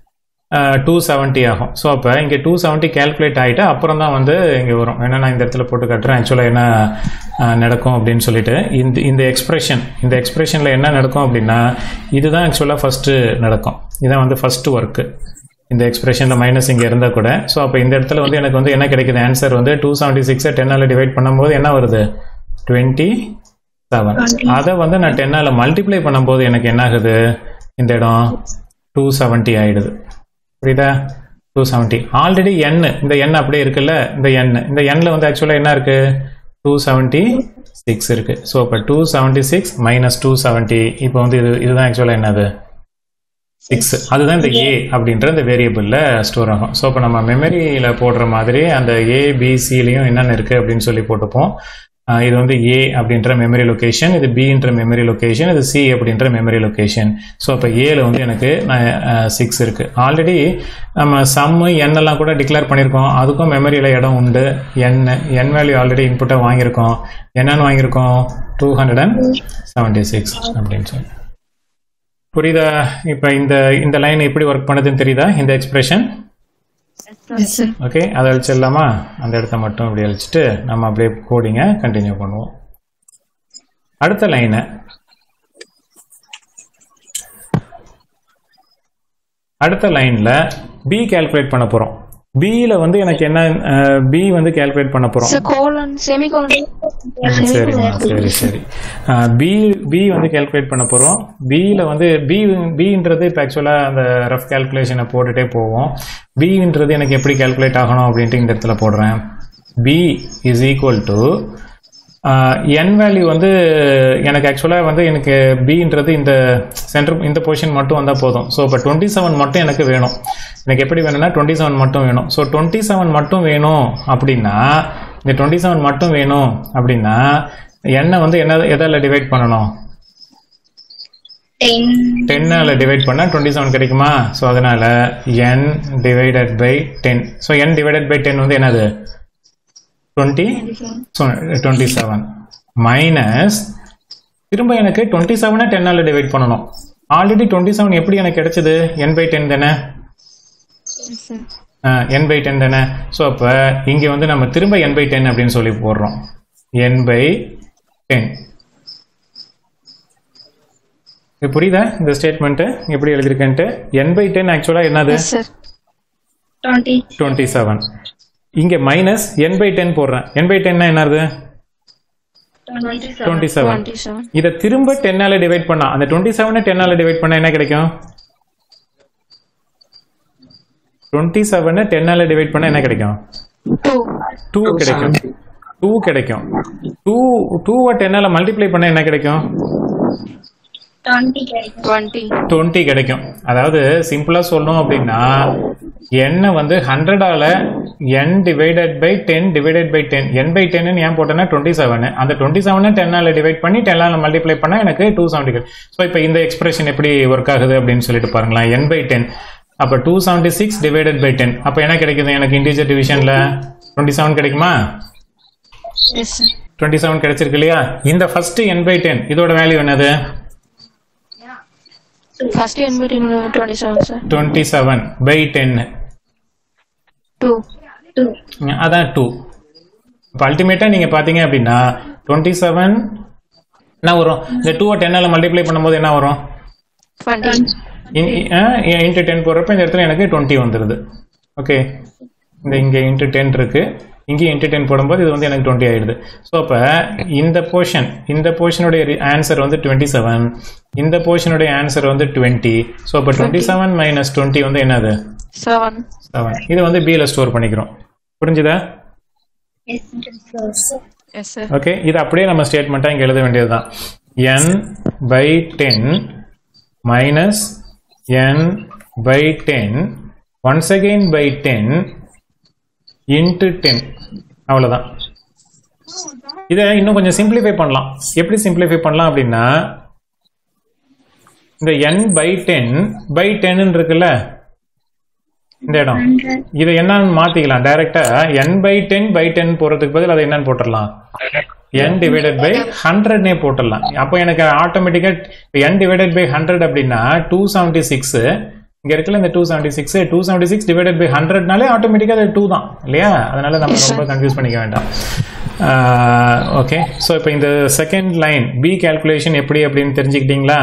டூ செவன்ட்டி ஆகும் ஸோ அப்போ இங்கே டூ செவன்ட்டி கேல்குலேட் ஆகிட்டு அப்புறம் தான் வந்து இங்கே வரும் ஏன்னா நான் இந்த இடத்துல போட்டு கட்டுறேன் ஆக்சுவலாக என்ன அஹ், நடக்கும் அப்படின்னு சொல்லிட்டு இந்த இந்த எக்ஸ்பிரஷன் இந்த எக்ஸ்பிரஷனில் என்ன நடக்கும் அப்படின்னா இதுதான் ஆக்சுவலாக ஃபஸ்ட்டு நடக்கும் இதான் வந்து ஃபஸ்ட்டு ஒர்க்கு இந்த எக்ஸ்பிரஷனில் மைனஸ் இங்கே இருந்தால் கூட ஸோ அப்போ இந்த இடத்துல வந்து எனக்கு வந்து என்ன கிடைக்குது ஆன்சர் வந்து டூ செவன்ட்டி சிக்ஸை டென்னால் டிவைட் பண்ணும்போது என்ன வருது டுவெண்ட்டி செவன் அதை வந்து நான் டென்னால் மல்டிப்ளை பண்ணும்போது எனக்கு என்ன ஆகுது இந்த இடம் டூ செவன்ட்டி ஆயிடுது புரியுதா டூ செவன்ட்டி ஆல்ரெடி என் இந்த எண் அப்படியே இருக்குல்ல இந்த எண் இந்த எண்ணில் வந்து ஆக்சுவலாக என்ன இருக்கு டூ செவன்ட்டி சிக்ஸ் இருக்கு ஸோ இப்போ two seventy six minus two seventy இப்போ வந்து இது இதுதான் ஆக்சுவலாக என்னது சிக்ஸ் அதுதான் இந்த ஏ அப்படின்ற இந்த வேரியபிளில் ஸ்டோர் ஆகும் ஸோ இப்போ நம்ம மெமரியில் போடுற மாதிரி அந்த ஏ பிசிலையும் என்னென்ன இருக்குது அப்படின்னு சொல்லி போட்டுப்போம் ஆஹ் இது வந்து ஏ அப்படின்ற மெமரி லொகேஷன் இது பின்ற மெமரி லொகேஷன் இது சி அப்படின்ற மெமரி லொகேஷன் ஸோ இப்போ ஏல வந்து எனக்கு சிக்ஸ் இருக்குது ஆல்ரெடி நம்ம சம்மு எண்ணெல்லாம் கூட டிக்ளேர் பண்ணியிருக்கோம் அதுக்கும் மெமரியில் இடம் உண்டு என் என் வேல்யூ ஆல்ரெடி இன்புட்டாக வாங்கியிருக்கோம் என்னன்னு வாங்கியிருக்கோம் two hundred and seventy six அப்படின்னு சொல்லி புரியுதா இப்போ இந்த இந்த லைன் எப்படி ஒர்க் பண்ணுதுன்னு தெரியுதா இந்த எக்ஸ்பிரஷன் எஸ் சார் ஓகே அதை அழிச்சிடலாமா அந்த இடத்த மட்டும் இப்படி அழிச்சிட்டு நம்ம அப்படியே கோடிங்க கண்டினியூ பண்ணுவோம் அடுத்த லைனு அடுத்த லைனில் பி கால்குலேட் பண்ண போகிறோம் பியில் வந்து எனக்கு என்ன பி வந்து கால்குலேட் பண்ண போகிறோம் சார் கோலன் செமிகோலன் சரிம்மா சரி சரி பி பி வந்து கால்குலேட் பண்ண போகிறோம் பியில் வந்து பி பின்றது இப்போ ஆக்சுவலாக அந்த ரஃப் கால்குலேஷனை போட்டுட்டே போவோம் பின்றது எனக்கு எப்படி கால்குலேட் ஆகணும் அப்படின்ட்டு இந்த இடத்துல போடுறேன் B is equal to N value வந்து எனக்கு ஆக்சுவலாக வந்து எனக்கு பின்றது இந்த சென்டர் இந்த பொசிஷன் மட்டும் வந்தால் போதும் ஸோ இப்போ டுவெண்ட்டி செவன் மட்டும் எனக்கு வேணும் எனக்கு எப்படி வேணும்னா டுவெண்ட்டி செவன் மட்டும் வேணும் ஸோ டுவெண்ட்டி செவன் மட்டும் வேணும் அப்படின்னா இந்த டுவெண்ட்டி செவன் மட்டும் வேணும் அப்படின்னா எண்ணை வந்து என்ன எதால் டிவைட் பண்ணணும் ten டென்னால் டிவைட் பண்ணால் டுவெண்ட்டி செவன் கிடைக்குமா ஸோ அதனால N divided by ten so N divided by ten வந்து என்னது டுவெண்ட்டி டுவெண்ட்டி செவன் மைனஸ் திரும்ப எனக்கு டுவெண்ட்டி செவனை டென்னால் டிவைட் பண்ணணும் ஆல்ரெடி டுவெண்ட்டி செவன் எப்படி எனக்கு கிடைச்சது என் பை டென் தானே என் பை டென் தானே ஸோ அப்போ இங்கே வந்து நம்ம திரும்ப என் பை டென் அப்படின்னு சொல்லி போடுறோம் என் பை டென் இது புரியுதா இந்த ஸ்டேட்மெண்ட்டு எப்படி எழுதியிருக்கேன்ட்டு என் பை டென் ஆக்சுவலாக என்னது yes sir Twenty. Twenty seven இங்கே மைனஸ் என் பை டென் போடுறேன் என் பை டென்னா என்னது Twenty. Twenty seven twenty seven இதை திரும்ப டென்னால டிவைட் பண்ணா அந்த டுவெண்ட்டி செவனை டென்னால டிவைட் பண்ணா என்ன கிடைக்கும் டுவெண்ட்டி செவனை டென்னால டிவைட் பண்ணா என்ன கிடைக்கும் டூ டூ கிடைக்கும் டூ கிடைக்கும் டூ டூவை டென்னால மல்டிப்ளை பண்ணா என்ன கிடைக்கும் Twenty கிடைக்கும். டுவெண்ட்டி டுவெண்ட்டி கிடைக்கும் அதாவது சிம்பிளா சொல்லணும் அப்படின்னா எண்ணை வந்து ஹண்ட்ரடால N divided by ten divided by ten N by ten ஏன் போட்டேன்னா டுவெண்ட்டி செவன் அந்த டுவெண்ட்டி செவனை டென்னால டிவைட் பண்ணி டென்னால மல்டிப்ளை பண்ணா எனக்கு டூ செவன்டி ஸோ இப்போ இந்த எக்ஸ்பிரஷன் எப்படி ஒர்க் ஆகுது அப்படின்னு சொல்லிட்டு பாருங்களேன் என் பை டென் அப்போ two seventy six divided by ten அப்போ என்ன கிடைக்குது எனக்கு இன்டீஜர் டிவிஷன்ல டுவெண்ட்டி செவன் கிடைக்குமா எஸ் சார் டுவெண்ட்டி செவன் கிடைச்சிருக்கு இல்லையா இந்த ஃபர்ஸ்ட் என் பை டென் இதோட வேல்யூ என்னது ஃபர்ஸ்ட் என்பிடி twenty seven sir twenty seven by ten two Two. அதான் டூ இப்போ அல்டிமேட்டாக நீங்கள் பார்த்தீங்க அப்படின்னா டுவெண்ட்டி செவன் என்ன வரும் இந்த டூவை டென்னால் மல்டிப்ளை பண்ணும்போது என்ன வரும் டுவெண்ட்டி இன்ட்டு டென் போடுறப்ப இந்த இடத்துல எனக்கு டுவெண்ட்டி வந்துடுது ஓகே இந்த இங்கே இன்ட்டு டென் இருக்கு இங்கேயும் இன்ட்டு டென் போடும்போது இது வந்து எனக்கு டுவெண்ட்டி ஆயிடுது ஸோ அப்போ இந்த போர்ஷன் இந்த போர்ஷனுடைய ஆன்சர் வந்து டுவெண்ட்டி செவன் இந்த போர்ஷனுடைய ஆன்சர் வந்து டுவெண்ட்டி ஸோ அப்போ டுவெண்ட்டி செவன் மைனஸ் டுவெண்ட்டி வந்து என்னது செவன் செவன் இது வந்து பியில் ஸ்டோர் பண்ணிக்கிறோம் புரிஞ்சுதா Yes, sir. Yes sir okay இது அப்படியே நம்ம ஸ்டேட்மெண்ட்டாக இங்கே எழுத வேண்டியது தான் N by ten minus N by ten once again by ten into ten அவ்வளோதான் இதை இன்னும் கொஞ்சம் சிம்பிளிஃபை பண்ணலாம் எப்படி சிம்பிளிஃபை பண்ணலாம் அப்படின்னா இந்த என் பை டென் பை டென்னு இருக்குல்ல இந்த இடம் Hundred. இதை என்னன்னு மாத்திக்கலாம் டைரக்டா n by ten by ten போறதுக்கு பதில் அதை என்னன்னு போட்டுடலாம் n டிவைடட் பை ஹண்ட்ரட்னே போட்டுடலாம் அப்போ எனக்கு ஆட்டோமேட்டிக்கா n டிவைடட் பை ஹண்ட்ரட் அப்படின்னா டூ செவன்டி சிக்ஸ் இங்க இருக்குல்ல இந்த two seventy six two seventy six divided by ஹண்ட்ரட்னாலே ஆட்டோமேட்டிக்கா அது டூ தான் இல்லையா அதனால நம்ம ரொம்ப கன்ஃபியூஸ் பண்ணிக்க வேண்டாம் ஓகே ஸோ இப்போ இந்த செகண்ட் லைன் பி கால்குலேஷன் எப்படி அப்படின்னு தெரிஞ்சுக்கிட்டீங்களா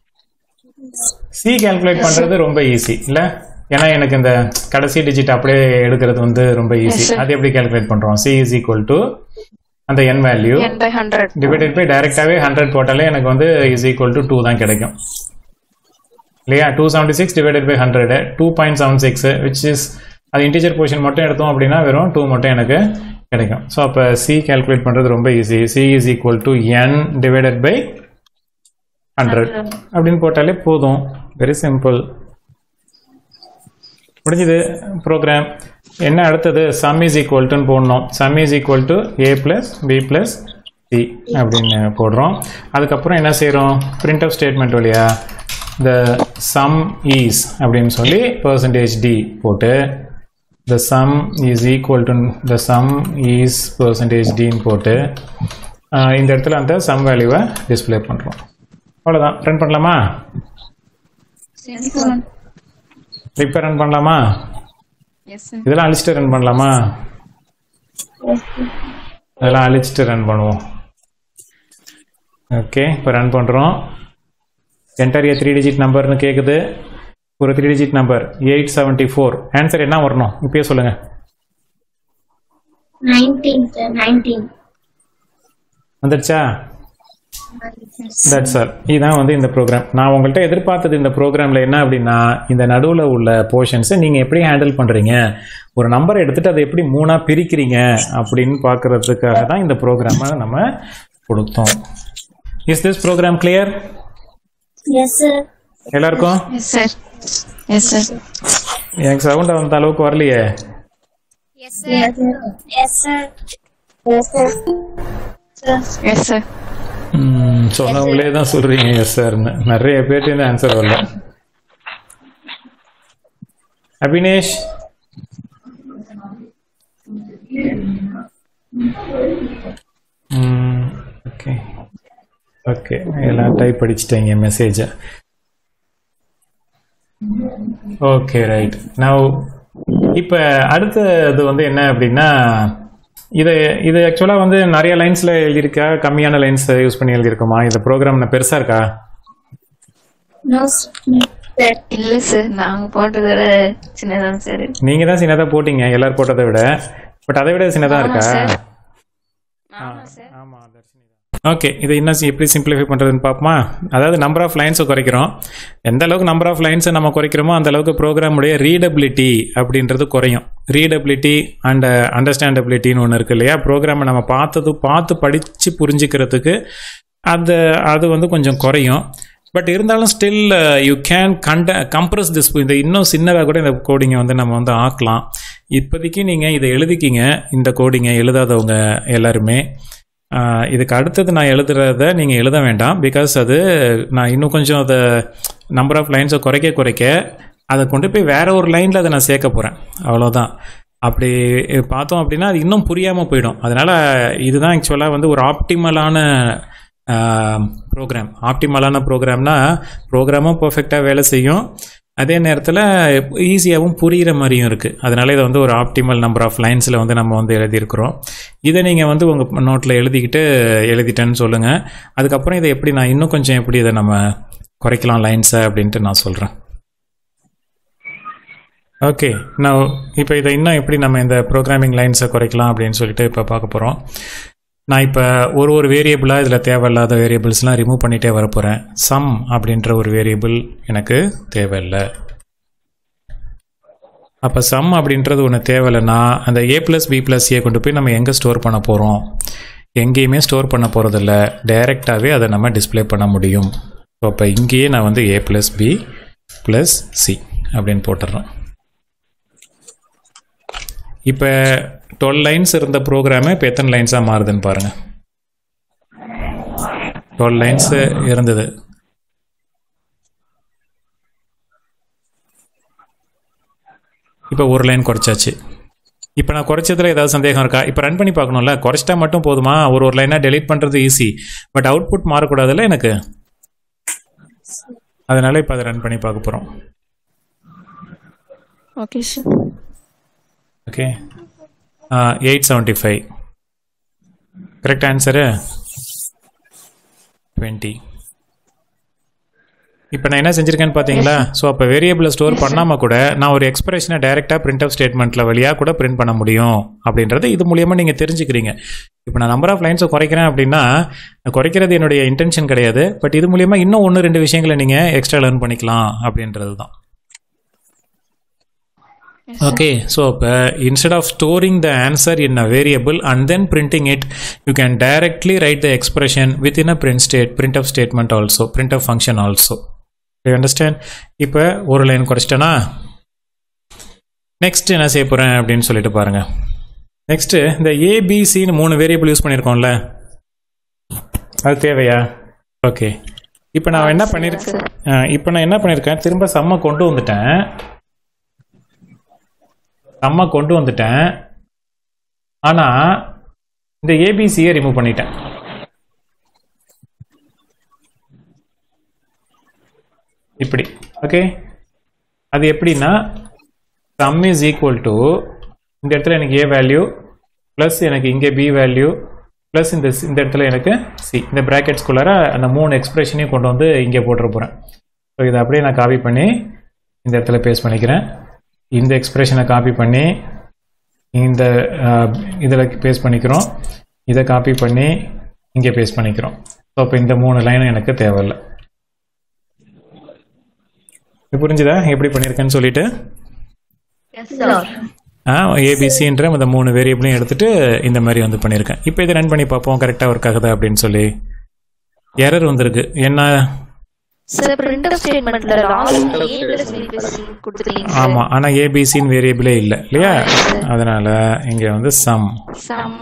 சி கால்குலேட் பண்றது ரொம்ப ஈஸி இல்ல ஏன்னா எனக்கு இந்த கடைசி டிஜிட் அப்படியே எடுக்கிறது வந்து ரொம்ப ஈஸி Yes, sir. அது எப்படி கால்குலேட் பண்றோம் சி இஸ் ஈக்குவல் டு அந்த N value N by hundred divided by டைரக்டாவே ஹண்ட்ரட் போட்டாலே எனக்கு வந்து இஸ் ஈக்குவல் டு டூ தான் கிடைக்கும் இல்லையா two seventy six divided by hundred two point seven six which is அது இன்டிஜர் போர்ஷன் மட்டும் எடுத்தோம் அப்படின்னா வெறும் டூ மட்டும் எனக்கு கிடைக்கும் ஸோ அப்போ சி கால்குலேட் பண்ணுறது ரொம்ப easy C is equal to N divided by hundred அப்படின்னு போட்டாலே போதும் வெரி சிம்பிள் முடிஞ்சது ப்ரோக்ராம் என்ன அடுத்தது சம் இஸ் ஈக்குவல் டுன்னு போடணும் sum is equal to A plus B plus C அப்படின்னு போடுறோம் அதுக்கப்புறம் என்ன செய்கிறோம் பிரிண்ட் ஆஃப் ஸ்டேட்மெண்ட் வழியா த சம் ஈஸ் அப்படின்னு சொல்லி பர்சன்டேஜ் டி போட்டு the sum is equal to the sum is percentage டின்னு போட்டு ஆஹ், இந்த இடத்துல அந்த சம் வேல்யூவை டிஸ்ப்ளே பண்ணுறோம் அவ்வளோதான் ரன் பண்ணலாமா Yes, sir. இப்போ ரன் பண்ணலாமா எஸ் சார் இதெல்லாம் அழிச்சிட்டு ரன் பண்ணலாமா இதெல்லாம் அழிச்சிட்டு ரன் பண்ணுவோம் ஓகே இப்போ ரன் பண்ணுறோம் என்டர் ஏ த்ரீ டிஜிட் நம்பர்னு கேட்குது ஒரு three digit number eight seventy four answer என்ன வரணும் இப்பயே சொல்லுங்கள் Nineteen, sir. Nineteen. வந்துடுச்சா தட்ஸ் சார் இதுதான் வந்து இந்த ப்ரோக்ராம் நான் உங்கள்கிட்ட எதிர்பார்த்தது இந்த ப்ரோக்ராமில் என்ன அப்படின்னா இந்த நடுவில் உள்ள போர்ஷன்ஸை நீங்கள் எப்படி ஹேண்டில் பண்ணுறீங்க ஒரு நம்பரை எடுத்துகிட்டு அதை எப்படி மூணாக பிரிக்கிறீங்க அப்படின்னு பார்க்கறதுக்காக தான் இந்த ப்ரோக்ராமை நம்ம கொடுத்தோம் is this program clear Yes, sir. எல்லாருக்கும் எஸ் சார் எஸ் சார் எனக்கு சவுண்ட் அந்த அளவுக்கு வரலையே Yes, sir. Yes, sir. Yes, sir. Sir. Yes sir ம், சொன்னவங்களே தான் சொல்றீங்க எஸ் சார்னு நிறைய பேர்ட்டு இந்த ஆன்சர் வரல அபினேஷ் ஓகே ஓகே எல்லாம் டைப் படிச்சிட்டேங்க மெசேஜை ஓகே ரைட் நான் இப்போ அடுத்தது வந்து என்ன அப்படின்னா இது இது ஆக்சுவலாக வந்து நிறைய லைன்ஸில் எழுதியிருக்கா கம்மியான லைன்ஸ் யூஸ் பண்ணி எழுதியிருக்கோமா இந்த ப்ரோக்ராம் பெருசாக இருக்கா No, sir. இல்ல சார் நாங்க போட்டதை விட சின்னதான் சார் நீங்கள் தான் சின்னதாக போட்டீங்க எல்லாரும் போட்டதை விட பட் அதை விட சின்னதாக இருக்கா சார். ஆமா சார் ஆமாம் தர்ஷினி ஓகே இதை இன்னும் சி- எப்படி சிம்பிளிஃபை பண்ணுறதுன்னு பார்ப்போமா அதாவது நம்பர் ஆஃப் லைன்ஸை குறைக்கிறோம் எந்த அளவுக்கு நம்பர் ஆஃப் லைன்ஸை நம்ம குறைக்கிறோமோ அந்த அளவுக்கு ப்ரோக்ராமுடைய ரீடபிலிட்டி அப்படின்றது குறையும் ரீடபிலிட்டி அண்ட் அண்டர்ஸ்டாண்டபிலிட்டின்னு ஒன்று இருக்கு இல்லையா ப்ரோக்ராமை நம்ம பார்த்தது பார்த்து படித்து புரிஞ்சுக்கிறதுக்கு அது அது வந்து கொஞ்சம் குறையும் பட் இருந்தாலும் ஸ்டில் யூ கேன் கண்ட கம்ப்ரஸ் திஸ் இந்த இன்னும் சின்னதாக கூட இந்த கோடிங்கை வந்து நம்ம வந்து ஆக்கலாம் இப்போதைக்கு நீங்கள் இதை எழுதிக்கிங்க இந்த கோடிங்கை எழுதாதவங்க எல்லாருமே ஆஹ் இதுக்கு அடுத்தது நான் எழுதுறத நீங்கள் எழுத வேண்டாம் பிகாஸ் அது நான் இன்னும் கொஞ்சம் அதை நம்பர் ஆஃப் லைன்ஸை குறைக்க குறைக்க அதை கொண்டு போய் வேற ஒரு லைனில் அதை நான் சேர்க்க போகிறேன் அவ்வளோதான் அப்படி பார்த்தோம் அப்படின்னா அது இன்னும் புரியாமல் போயிடும் அதனால் இதுதான் ஆக்சுவலாக வந்து ஒரு ஆப்டிமலான ப்ரோக்ராம் ஆப்டிமலான ப்ரோக்ராம்னா ப்ரோக்ராமும் பர்ஃபெக்டாக வேலை செய்யும் அதே நேரத்தில் ஈஸியாகவும் புரிகிற மாதிரியும் இருக்குது அதனால இதை வந்து ஒரு ஆப்டிமல் நம்பர் ஆஃப் லைன்ஸில் வந்து நம்ம வந்து எழுதியிருக்கிறோம் இதை நீங்கள் வந்து உங்கள் நோட்டில் எழுதிக்கிட்டு எழுதிட்டேன்னு சொல்லுங்கள் அதுக்கப்புறம் இதை எப்படி நான் இன்னும் கொஞ்சம் எப்படி இதை நம்ம குறைக்கலாம் லைன்ஸை அப்படின்ட்டு நான் சொல்கிறேன் ஓகே நான் இப்போ இதை இன்னும் எப்படி நம்ம இந்த ப்ரோக்ராமிங் லைன்ஸை குறைக்கலாம் அப்படின்னு சொல்லிட்டு இப்போ பார்க்க போகிறோம் நான் இப்போ ஒரு ஒரு வேரியபிளாக இதில் தேவையில்லாத வேரியபிள்ஸ்லாம் ரிமூவ் பண்ணிகிட்டே வரப்போகிறேன் சம் அப்படின்ற ஒரு வேரியபிள் எனக்கு தேவையில்லை அப்போ சம் அப்படின்றது ஒன்று தேவையில்லைன்னா அந்த A plus B plus A கொண்டு போய் நம்ம எங்கே ஸ்டோர் பண்ண போகிறோம் எங்கேயுமே ஸ்டோர் பண்ண போகிறதில்ல டைரெக்டாகவே அதை நம்ம டிஸ்ப்ளே பண்ண முடியும் ஸோ அப்போ இங்கேயே நான் வந்து A plus B plus C அப்படின்னு போட்டுடுறேன் இப்போ டுவெல் லைன்ஸ் இருந்த ப்ரோக்ராமு இப்போ எத்தனை லைன்ஸாக மாறுதுன்னு பாருங்கள் டுவெல் லைன்ஸு இருந்தது இப்போ ஒரு லைன் குறைச்சாச்சு இப்போ நான் குறைச்சதுல ஏதாவது சந்தேகம் இருக்கா இப்போ ரன் பண்ணி பார்க்கணும்ல குறைச்சிட்டா மட்டும் போதுமா ஒரு ஒரு லைனாக டெலீட் பண்ணுறது ஈஸி பட் அவுட்புட் மாறக்கூடாதுல்ல எனக்கு அதனால இப்போ அதை ரன் பண்ணி பார்க்க போகிறோம் okay sir okay eight seventy five correct answer twenty இப்போ நான் என்ன செஞ்சுருக்கேன்னு பார்த்தீங்களா ஸோ அப்போ வேரியபிளை ஸ்டோர் பண்ணாமல் கூட நான் ஒரு எக்ஸ்பிரஷனை டைரெக்டாக பிரிண்ட் ஆஃப் ஸ்டேட்மெண்ட்டில் வழியாக கூட பிரிண்ட் பண்ண முடியும் அப்படின்றது இது மூலியமாக நீங்கள் தெரிஞ்சுக்கிறீங்க இப்போ நான் நம்பர் ஆஃப் லைன்ஸை குறைக்கிறேன் அப்படின்னா நான் குறைக்கிறது என்னுடைய இன்டென்ஷன் கிடையாது பட் இது மூலியமாக இன்னும் ஒன்று ரெண்டு விஷயங்களை நீங்கள் எக்ஸ்ட்ரா லேர்ன் பண்ணிக்கலாம் அப்படின்றது தான் Okay, so uh, instead of storing the answer in a variable and then printing it, you can directly write the expression within a print state, printf statement also, printf function also. Do you understand? இப்போ ஒரு line குறைச்சிட்டேனா next என்ன செய்ய போகிறேன் அப்படின்னு சொல்லிட்டு பாருங்க next இந்த ஏபிசின்னு மூணு வேரியபிள் யூஸ் பண்ணியிருக்கோம்ல அது தேவையா ஓகே இப்போ நான் என்ன பண்ணியிருக்கேன் இப்போ நான் என்ன பண்ணியிருக்கேன் திரும்ப செம்ம கொண்டு வந்துட்டேன் செம்ம கொண்டு வந்துட்டேன் ஆனால் இந்த ஏபிசியை ரிமூவ் பண்ணிட்டேன் இப்படி ஓகே அது எப்படின்னா சம் இஸ் ஈக்குவல் டு இந்த இடத்துல எனக்கு ஏ வேல்யூ ப்ளஸ் எனக்கு இங்கே பி வேல்யூ ப்ளஸ் இந்த இந்த இடத்துல எனக்கு சி இந்த ப்ராக்கெட்ஸ்குள்ளார அந்த மூணு எக்ஸ்பிரஷனையும் கொண்டு வந்து இங்கே போட்டுற போகிறேன் ஸோ இதை அப்படியே நான் காப்பி பண்ணி இந்த இடத்துல பேஸ்ட் பண்ணிக்கிறேன் இந்த எக்ஸ்பிரஷனை காப்பி பண்ணி இந்த இதில் பேஸ்ட் பண்ணிக்கிறோம் இதை காப்பி பண்ணி இங்கே பேஸ்ட் பண்ணிக்கிறோம் ஸோ அப்போ இந்த மூணு லைனும் எனக்கு தேவையில்லை இது புரிஞ்சுதா எப்படி பண்ணியிருக்கேன்னு சொல்லிட்டு ஏபிசின்ற அந்த மூணு வேரியபிளையும் எடுத்துட்டு இந்த மாதிரி வந்து பண்ணியிருக்கேன் இப்போ இதை ரன் பண்ணி பார்ப்போம் கரெக்டாக ஒர்க் ஆகுதா அப்படின்னு சொல்லி எரர் வந்திருக்கு என்ன சார் பிரிண்ட் ஆஃப் ஸ்டேட்மெண்ட்ல last A plus B plus C கொடுத்துருக்கீங்க ஆமாம் ஆனால் ஏபிசின்னு வேரியபிளே இல்லை இல்லையா அதனால இங்கே வந்து sum sum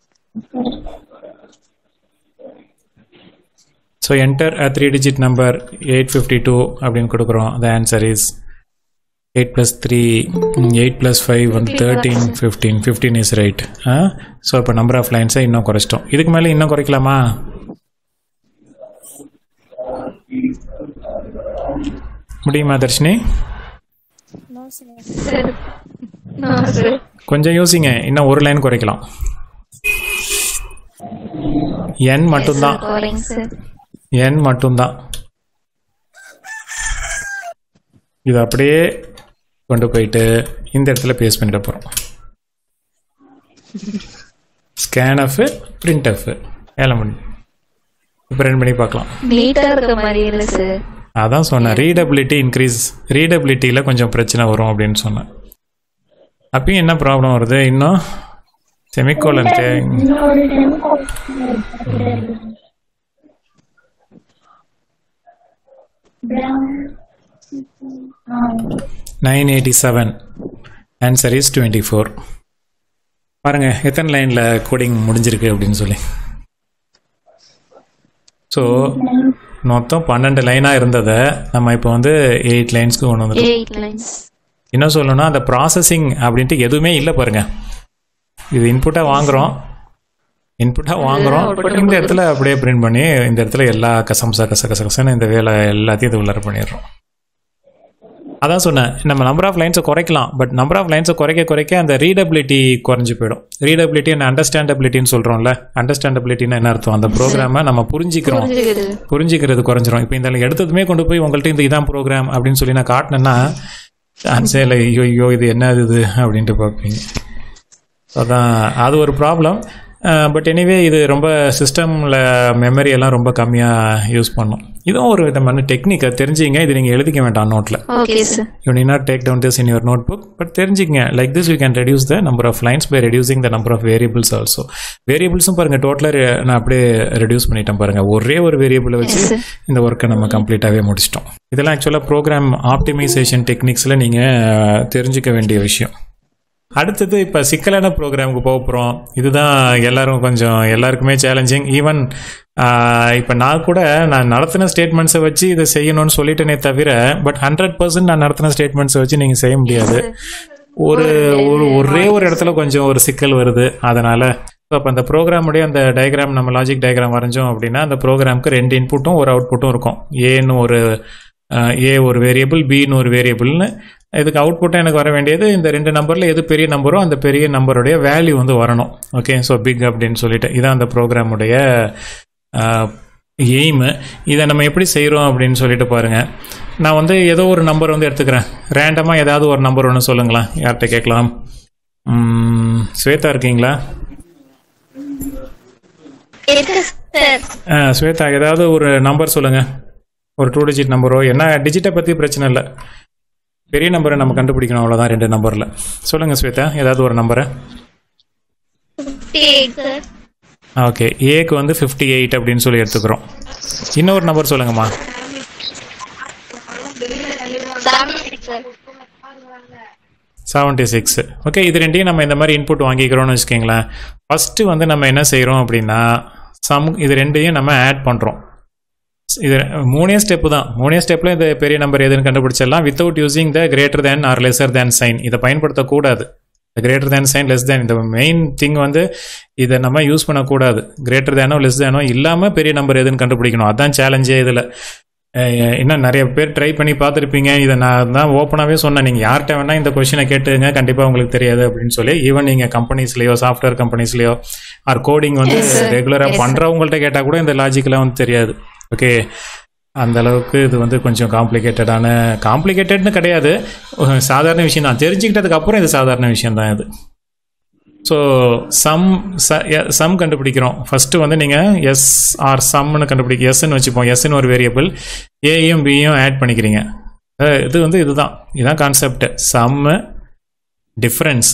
so enter a three digit number eight fifty two அப்படின்னு கொடுக்குறோம் the answer is eight plus three eight plus five வந்து thirteen fifteen fifteen is right so இப்போ நம்பர் ஆஃப் லைன்ஸை இன்னும் குறைச்சிட்டோம் இதுக்கு மேலே இன்னும் குறைக்கலாமா முடியுமா தர்ஷினி சார் சார் கொஞ்சம் யோசிங்க இன்னும் ஒரு லைன் குறைக்கலாம் என் மட்டும்தான் வரேங்க சார் என் மட்டும்தான் இதை அப்படியே கொண்டு போயிட்டு இந்த இடத்துல பேஸ்ட் பண்ணிட போகிறோம் ஸ்கேன் ஆஃப் பிரிண்ட் ஆஃப் வேலை முடியும் இப்போ ரெண்டு பண்ணி பார்க்கலாம் நீட்டா இருக்க மாதிரி இல்ல சார் அதான் சொன்னேன் ரீடபிலிட்டி இன்க்ரீஸ் ரீடபிலிட்டியில் கொஞ்சம் பிரச்சனை வரும் அப்படின்னு சொன்னேன் அப்பயும் என்ன ப்ராப்ளம் வருது இன்னும் செமிகோலன் இன்னொரு time nine eighty seven answer is twenty four பாருங்க எத்தனை லைனில் கோடிங் முடிஞ்சிருக்கு அப்படின்னு சொல்லி ஸோ மொத்தம் பன்னெண்டு லைனாக இருந்ததை நம்ம இப்போ வந்து எயிட் லைன்ஸ்க்கு கொண்டு வந்துட்டோம் எயிட் லைன்ஸ் என்ன சொல்லணும்னா அந்த ப்ராசஸிங் அப்படின்ட்டு எதுவுமே இல்லை பாருங்க இது இன்புட்டாக வாங்குறோம் இன்புட்டாக வாங்குறோம் இந்த இடத்துல அப்படியே பிரிண்ட் பண்ணி இந்த இடத்துல எல்லா கசம்சா கச கச கசன்னு இந்த வேலை எல்லாத்தையும் இது உள்ளார பண்ணிடுறோம் அதான் சொன்னேன் நம்ம நம்பர் ஆஃப் லைன்ஸை குறைக்கலாம் பட் நம்பர் ஆஃப் லைன்ஸை குறைக்க குறைக்க அந்த ரீடபிலிட்டி குறைஞ்சு போயிடும் ரீடபிலிட்டி அண்ட் அண்டர்ஸ்டாண்டபிலிட்டின்னு சொல்கிறோம்ல அண்டர்ஸ்டாண்டபிலிட்டின்னு என்ன அர்த்தம் அந்த ப்ரோக்ராமை நம்ம புரிஞ்சிக்கிறோம் புரிஞ்சுக்குது புரிஞ்சிக்கிறது குறைஞ்சிரும் இப்போ இந்த எடுத்ததுமே கொண்டு போய் உங்கள்ட்ட இந்த இதான் ப்ரோக்ராம் அப்படின்னு சொல்லி நான் காட்டினேன்னா சான்ஸே இல்லை ஐயோ ஐயோ இது என்ன இது அப்படின்ட்டு பார்ப்பீங்க அதான் அது ஒரு ப்ராப்ளம் பட் எனிவே இது ரொம்ப சிஸ்டமில் மெமரி எல்லாம் ரொம்ப கம்மியாக யூஸ் பண்ணும் இதுவும் ஒரு விதமான டெக்னிக்கை தெரிஞ்சுங்க இது நீங்கள் எழுதிக்க வேண்டாம் நோட்டில் okay sir you need not take down this in your notebook but தெரிஞ்சுக்கங்க like this you can reduce the number of lines by reducing the number of variables also வேரியபிள்ஸும் பாருங்க டோட்டலாக நான் அப்படியே ரெடியூஸ் பண்ணிட்டேன் பாருங்க ஒரே ஒரு வேரியபிளை வச்சு Yes, sir. இந்த ஒர்க்கை நம்ம கம்ப்ளீட்டாகவே முடிச்சிட்டோம் இதெல்லாம் ஆக்சுவலாக ப்ரோக்ராம் ஆப்டிமைசேஷன் டெக்னிக்ஸில் நீங்கள் தெரிஞ்சுக்க வேண்டிய விஷயம் அடுத்தது இப்போ சிக்கலான ப்ரோக்ராமுக்கு போக போகிறோம் இதுதான் எல்லாரும் கொஞ்சம் எல்லாருக்குமே சேலஞ்சிங் ஈவன் இப்போ நான் கூட நான் நடத்தின ஸ்டேட்மெண்ட்ஸை வச்சு இதை செய்யணும்னு சொல்லிட்டேனே தவிர பட் ஹண்ட்ரட் பர்சன்ட் நான் நடத்தின ஸ்டேட்மெண்ட்ஸை வச்சு நீங்கள் செய்ய முடியாது ஒரு ஒரு ஒரே ஒரு இடத்துல கொஞ்சம் ஒரு சிக்கல் வருது அதனால ஸோ அப்போ அந்த ப்ரோக்ராமுடைய அந்த டயக்ராம் நம்ம லாஜிக் டயக்ராம் வரைஞ்சோம் அப்படின்னா அந்த ப்ரோக்ராமுக்கு ரெண்டு இன்புட்டும் ஒரு அவுட்புட்டும் இருக்கும் ஏன்னு ஒரு ஏ ஒரு வேரியபிள் பின்னு ஒரு வேரியபிள்னு இதுக்கு அவுட்புட்டாக எனக்கு வர வேண்டியது இந்த ரெண்டு நம்பரில் எது பெரிய நம்பரோ அந்த பெரிய நம்பருடைய வேல்யூ வந்து வரணும் ஓகே ஸோ பிக் அப்படின்னு சொல்லிட்டு இதான் அந்த ப்ரோக்ராமுடைய எய்மு இதை நம்ம எப்படி செய்கிறோம் அப்படின்னு சொல்லிட்டு பாருங்கள் நான் வந்து ஏதோ ஒரு நம்பர் வந்து எடுத்துக்கிறேன் ரேண்டமாக ஏதாவது ஒரு நம்பர் ஒன்று சொல்லுங்களேன் யார்கிட்ட கேட்கலாம் ம், ஸ்வேதா இருக்கீங்களா இருக்கு சார் ஆ, ஸ்வேதா ஏதாவது ஒரு நம்பர் சொல்லுங்க ஒரு டூ டிஜிட் நம்பரோ என்ன டிஜிட்டை பற்றி பிரச்சனை இல்லை பெரிய நம்பரை நம்ம கண்டுபிடிக்கணும் அவ்வளோதான் ரெண்டு நம்பரில் சொல்லுங்க ஸ்வேதா ஏதாவது ஒரு நம்பரை ஃபிஃப்டி எயிட் சார் ஓகே ஏக்கு வந்து ஃபிஃப்டி எயிட் அப்படின்னு சொல்லி எடுத்துக்கிறோம் இன்னொரு நம்பர் சொல்லுங்கம்மா seventy six sir seventy six okay இது ரெண்டையும் நம்ம இந்த மாதிரி இன்புட் வாங்கிக்கிறோம்னு வச்சுக்கோங்களேன் ஃபஸ்ட்டு வந்து நம்ம என்ன செய்கிறோம் அப்படின்னா சம் இது ரெண்டையும் நம்ம ஆட் பண்ணுறோம் இது மூணே ஸ்டெப்பு தான் மூணே ஸ்டெப்பில் இந்த பெரிய நம்பர் எதுன்னு கண்டுபிடிச்சிடலாம் without using the greater than or lesser than sign இதை பயன்படுத்தக்கூடாது greater than sign less than இந்த மெயின் திங் வந்து இதை நம்ம யூஸ் பண்ணக்கூடாது கிரேட்டர் தேனோ லெஸ் தேனோ இல்லாமல் பெரிய நம்பர் எதுன்னு கண்டுபிடிக்கணும் அதான் சேலஞ்சே இதில் இன்னும் நிறைய பேர் ட்ரை பண்ணி பார்த்துருப்பீங்க இதை நான் தான் ஓப்பனாகவே சொன்னேன் நீங்கள் யார்கிட்ட வேணால் இந்த கொஷினை கேட்டுங்க கண்டிப்பாக உங்களுக்கு தெரியாது அப்படின்னு சொல்லி ஈவன் நீங்கள் கம்பெனிஸ்லையோ சாஃப்ட்வேர் கம்பெனிஸ்லையோ ஆர் கோடிங் வந்து Yes, sir. ரெகுலராக Yes, sir. பண்ணுறவங்கள்ட்ட கேட்டால் கூட இந்த லாஜிக்கெலாம் வந்து தெரியாது ஓகே அந்த அளவுக்கு இது வந்து கொஞ்சம் காம்ப்ளிகேட்டடான காம்ப்ளிகேட்டட்னு கிடையாது ஒரு சாதாரண விஷயம் தான் தெரிஞ்சுக்கிட்டதுக்கு அப்புறம் இது சாதாரண விஷயம் தான் இது ஸோ சம் சம் கண்டுபிடிக்கிறோம் ஃபஸ்ட்டு வந்து நீங்கள் எஸ் ஆர் சம்னு கண்டுபிடிக்க எஸ்ன்னு வச்சுப்போம் எஸ்ன்னு ஒரு வேரியபிள் ஏயும் பியும் ஆட் பண்ணிக்கிறீங்க அஹ் இது வந்து இதுதான் இதுதான் கான்செப்ட் சம்மு டிஃப்ரென்ஸ்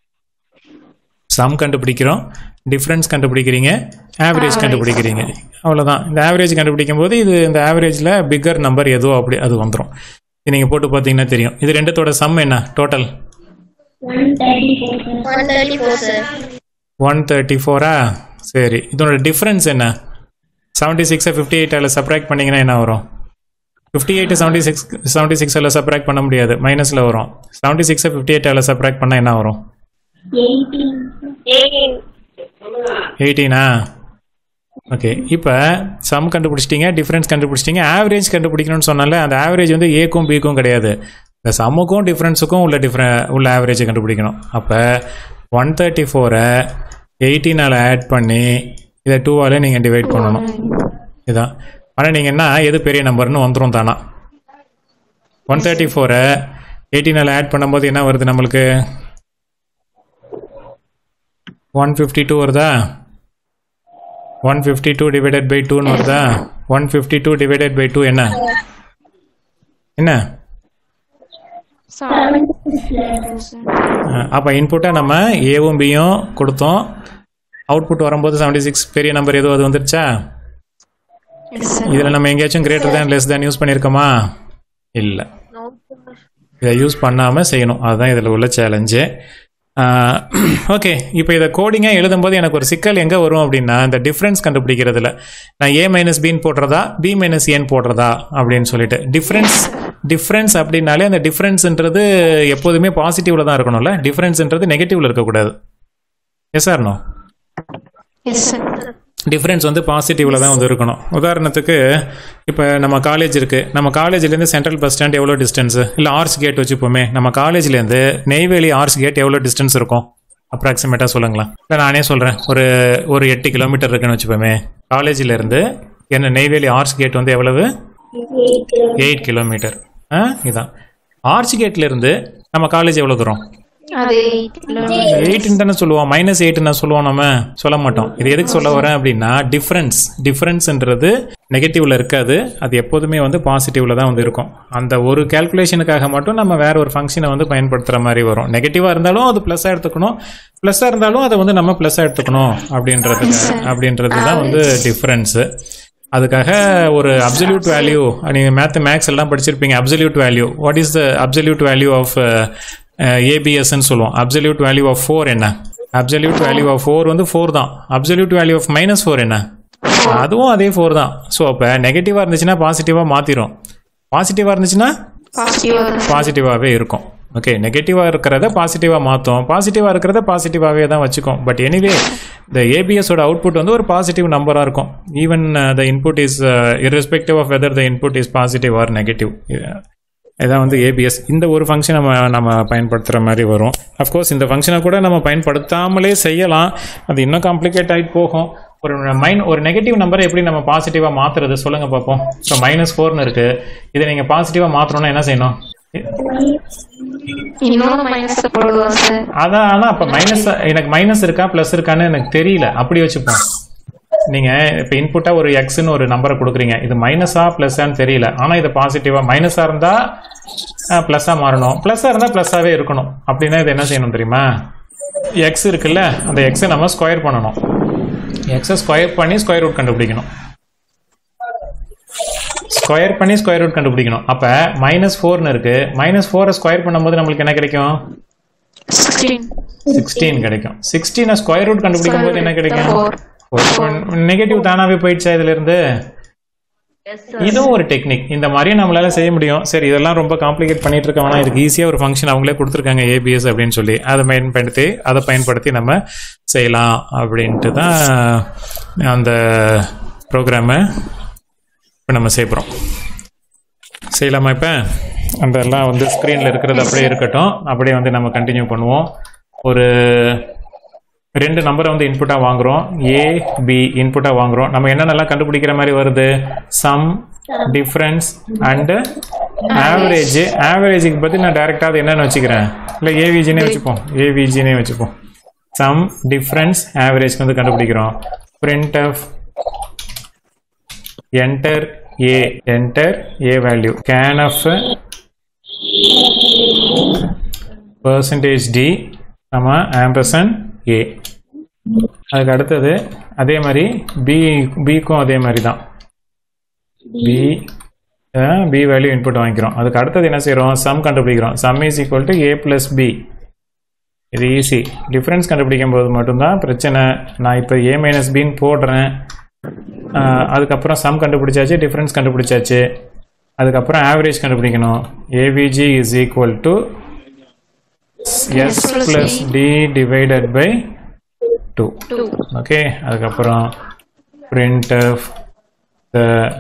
சம் கண்டுபிடிக்கிறோம் டிஃப்ரென்ஸ் கண்டுபிடிக்கிறீங்க ஆவரேஜ் Average. கண்டுபிடிக்கிறீங்க அவ்வளோதான் இந்த ஆவரேஜ் கண்டுபிடிக்கும் போது இது இந்த ஆவரேஜில் பிக்கர் நம்பர் எதோ அப்படி அது வந்துடும் இது நீங்கள் போட்டு பார்த்தீங்கன்னா தெரியும் இது ரெண்டுத்தோட சம் என்ன total one thirty four one thirty four sir one thirty ஃபோரா சரி இதோட டிஃப்ரென்ஸ் என்ன செவன்ட்டி சிக்ஸை ஃபிஃப்டி எயிட்டால் சப்ராக்ட் பண்ணிங்கன்னா என்ன வரும் fifty eight seventy six seventy சிக்ஸில் சப்ராக்ட் பண்ண முடியாது மைனஸில் வரும் செவன்ட்டி சிக்ஸை ஃபிஃப்டி எயிட்டால் சப்ராக்ட் பண்ணால் என்ன வரும் எயிட்டீன் எயிட்டீன் எயிட்டீனா ஓகே இப்போ சம் கண்டுபிடிச்சிட்டிங்க டிஃப்ரென்ஸ் கண்டுபிடிச்சிட்டிங்க ஆவரேஜ் கண்டுபிடிக்கணும்னு சொன்னால அந்த ஆவரேஜ் வந்து ஏக்கும் பிக்கும் கிடையாது இந்த சம்முக்கும் டிஃப்ரென்ஸுக்கும் உள்ள டிஃப்ரெ உள்ள ஆவரேஜை கண்டுபிடிக்கணும் அப்போ ஒன் தேர்ட்டி ஃபோரை எயிட்டீனால் ஆட் பண்ணி இதை டூவால் நீங்கள் டிவைட் பண்ணணும் இதான் ஆனால் நீங்கள் என்ன எது பெரிய நம்பர்னு வந்துடும் தானா ஒன் தேர்ட்டி ஃபோரை எயிட்டீனால் ஆட் பண்ணும்போது என்ன வருது நம்மளுக்கு ஒன் ஃபிஃப்டி டூ வருதா one fifty two divided by டூன்னு வருதா one fifty two divided by two என்ன என்ன அப்போ இன்புட்டாக நம்ம ஏவும் பியும் கொடுத்தோம் அவுட்புட் வரும்போது செவன்டி சிக்ஸ் பெரிய நம்பர் எதுவும் அது வந்துருச்சா எஸ் சார் இதில் நம்ம எங்கேயாச்சும் greater than less than use பண்ணியிருக்கோமா இல்லை இதை யூஸ் பண்ணாமல் செய்யணும் அதுதான் இதில் உள்ள சேலஞ்சு ஓகே இப்போ இதை கோடிங்காக எழுதும்போது எனக்கு ஒரு சிக்கல் எங்கே வரும் அப்படின்னா இந்த டிஃப்ரென்ஸ் கண்டுபிடிக்கிறதுல நான் ஏ மைனஸ் பின்னு போடுறதா பி மைனஸ் ஏன்னு போடுறதா அப்படின்னு சொல்லிட்டு டிஃப்ரென்ஸ் டிஃப்ரென்ஸ் அப்படின்னாலே அந்த டிஃப்ரென்ஸ்ன்றது எப்போதுமே பாசிட்டிவில் தான் இருக்கணும்ல டிஃப்ரென்ஸ்ன்றது நெகட்டிவில் இருக்கக்கூடாது yes or no yes sir difference வந்து பாசிட்டிவில் தான் வந்து இருக்கணும் உதாரணத்துக்கு இப்போ நம்ம காலேஜ் இருக்குது நம்ம காலேஜ்லேருந்து சென்ட்ரல் பஸ் ஸ்டாண்ட் எவ்வளோ டிஸ்டன்ஸு இல்லை ஆர்ட்ஸ் கேட் வச்சுப்போமே நம்ம காலேஜ்லேருந்து நெய்வேலி ஆர்ட்ஸ் கேட் எவ்வளோ டிஸ்டன்ஸ் இருக்கும் அப்ராக்சிமேட்டாக சொல்லுங்களேன் இல்லை நானே சொல்கிறேன் ஒரு ஒரு எட்டு கிலோமீட்டர் இருக்குன்னு வச்சுப்போமே காலேஜிலேருந்து என்ன நெய்வேலி ஆர்ட்ஸ் கேட் வந்து எவ்வளவு எயிட் கிலோமீட்டர் ஆ இதான் ஆர்ட்ஸ் கேட்லேருந்து நம்ம காலேஜ் எவ்வளோ தூரம் அது எயிட் கிலோமீட்டர் எயிட்னு தானே சொல்லுவோம் மைனஸ் எயிட்னு சொல்லுவோம் நம்ம சொல்ல மாட்டோம் இது எதுக்கு சொல்ல வரேன் அப்படின்னா டிஃப்ரென்ஸ் டிஃப்ரென்ஸ்ன்றது நெகட்டிவ்ல இருக்காது அது எப்போதுமே வந்து பாசிட்டிவ்ல தான் வந்து இருக்கும் அந்த ஒரு கேல்குலேஷனுக்காக மட்டும் நம்ம வேற ஒரு ஃபங்க்ஷனை வந்து பயன்படுத்துற மாதிரி வரும் நெகட்டிவா இருந்தாலும் அது ப்ளஸ்ஸாக எடுத்துக்கணும் ப்ளஸ்ஸாக இருந்தாலும் அதை வந்து நம்ம ப்ளஸ்ஸாக எடுத்துக்கணும் அப்படின்றது அப்படின்றது தான் வந்து டிஃப்ரென்ஸு அதுக்காக ஒரு அப்சல்யூட் வேல்யூ நீங்கள் மேத் மேக்ஸ் எல்லாம் படிச்சிருப்பீங்க absolute value what is the absolute value of ஏபிஎஸ்ன்னு சொல்லுவோம் அப்சல்யூட் வேல்யூ ஆஃப் ஃபோர் என்ன அப்சல்யூட் வேல்யூ ஆஃப் ஃபோர் வந்து ஃபோர் தான் absolute value of minus four என்ன அதுவும் அதே ஃபோர் தான் ஸோ அப்போ நெகட்டிவாக இருந்துச்சுன்னா பாசிட்டிவாக மாற்றிடும் பாசிட்டிவாக இருந்துச்சுன்னா பாசிட்டிவாக தான் பாசிட்டிவாகவே இருக்கும் ஓகே நெகட்டிவாக இருக்கிறத பாசிட்டிவாக மாற்றும் பாசிட்டிவாக இருக்கிறத பாசிட்டிவாகவே தான் வச்சுக்கும் பட் எனிவே இந்த ஏபிஎஸோட அவுட்புட் வந்து ஒரு பாசிட்டிவ் நம்பராக இருக்கும் even the input is irrespective of whether the input is positive or negative இதான் வந்து ஏபிஎஸ் இந்த ஒரு ஃபங்க்ஷன் நம்ம நம்ம பயன்படுத்துகிற மாதிரி வரும் அஃப்கோர்ஸ் இந்த ஃபங்க்ஷனை கூட நம்ம பயன்படுத்தாமலே செய்யலாம் அது இன்னும் காம்ப்ளிகேட் ஆகிட்டு போகும் ஒரு மைன் ஒரு நெகட்டிவ் நம்பரை எப்படி நம்ம பாசிட்டிவாக மாற்றுறது சொல்லுங்கள் பார்ப்போம் ஸோ மைனஸ் ஃபோர்னு இருக்குது இதை நீங்கள் பாசிட்டிவாக மாற்றணும்னா என்ன செய்யணும் இன்னொன்று மைனஸ் போடுவோம் சார் அதான் அதான் அப்போ மைனஸ் எனக்கு மைனஸ் இருக்கா ப்ளஸ் இருக்கான்னு எனக்கு தெரியல அப்படி வச்சுப்போம் நீங்க இப்போ இன்புட்டா ஒரு எக்ஸ்னு ஒரு நம்பரை கொடுக்குறீங்க இது மைனஸா ப்ளஸ்ஸான்னு தெரியல ஆனா இது பாசிட்டிவா மைனஸா இருந்தா ப்ளஸ்ஸா மாறணும் ப்ளஸ்ஸா இருந்தா ப்ளஸ்ஸாவே இருக்கணும் அப்படின்னா இது என்ன செய்யணும் தெரியுமா எக்ஸ் இருக்குல்ல அந்த எக்ஸை நம்ம ஸ்கொயர் பண்ணணும் எக்ஸை ஸ்கொயர் பண்ணி ஸ்கொயர் ரூட் கண்டுபிடிக்கணும் ஸ்கொயர் பண்ணி ஸ்கொயர் ரூட் கண்டுபிடிக்கணும் அப்ப மைனஸ் ஃபோர்னு இருக்கு மைனஸ் ஃபோரை ஸ்கொயர் பண்ணும்போது நம்மளுக்கு என்ன கிடைக்கும் சிக்ஸ்டீன் சிக்ஸ்டீன் கிடைக்கும் சிக்ஸ்டீனை ஸ்கொயர் ரூட் கண்டுபிடிக்கும் போது என்ன கிடைக்கும் ஃபோர் நெகட்டிவ் தானாவே போயிடுச்சா இதுல இருந்து இதுவும் ஒரு டெக்னிக் இந்த மாதிரியும் நம்மளால செய்ய முடியும் சரி இதெல்லாம் ரொம்ப காம்ப்ளிகேட் பண்ணிட்டு இருக்கவனா இதுக்கு ஈஸியா ஒரு ஃபங்க்ஷன் அவங்களே கொடுத்துருக்காங்க ஏபிஎஸ் அப்படின்னு சொல்லி அதை பயன்படுத்தி அதை பயன்படுத்தி நம்ம செய்யலாம் அப்படின்ட்டு தான் அந்த ப்ரோக்ராமை இப்போ நம்ம செய்யப்படுறோம் செய்யலாமா இப்போ அந்த எல்லாம் வந்து ஸ்க்ரீனில் இருக்கிறது அப்படியே இருக்கட்டும் அப்படியே வந்து நம்ம கண்டினியூ பண்ணுவோம் ஒரு ரெண்டு நம்பரை வந்து இன்புட்டாக வாங்குறோம் ஏ பி இன்புட்டாக வாங்குறோம் நம்ம என்னென்னலாம் கண்டுபிடிக்கிற மாதிரி வருது சம் டிஃப்ரென்ஸ் அண்டு ஆவரேஜ் ஆவரேஜுக்கு பற்றி நான் டேரெக்டாக அது என்னென்னு வச்சுக்கிறேன் இல்லை ஏவிஜினே வச்சுப்போம் ஏவிஜினே வச்சுப்போம் சம் டிஃப்ரென்ஸ் ஆவரேஜ்க்கு வந்து கண்டுபிடிக்கிறோம் printf enter a enter a value can of percentage d நம்ம ampersand a அதுக்கு அடுத்தது அதே மாதிரி பி பிக்கும் அதே மாதிரி தான் பி பி வேல்யூ இன்புட் வாங்கிக்கிறோம் அதுக்கு அடுத்தது என்ன செய்கிறோம் சம் கண்டுபிடிக்கிறோம் sum is equal to A plus B இது ஈஸி டிஃப்ரென்ஸ் கண்டுபிடிக்கும் போது மட்டும்தான் பிரச்சனை நான் இப்போ ஏ மைனஸ் பின்னு போடுறேன் ஆஹ் அதுக்கப்புறம் சம் கண்டுபிடிச்சாச்சு டிஃப்ரென்ஸ் கண்டுபிடிச்சாச்சு அதுக்கப்புறம் ஆவரேஜ் கண்டுபிடிக்கணும் AVG is equal to S plus D divided by two okay அதுக்கப்புறம் printf the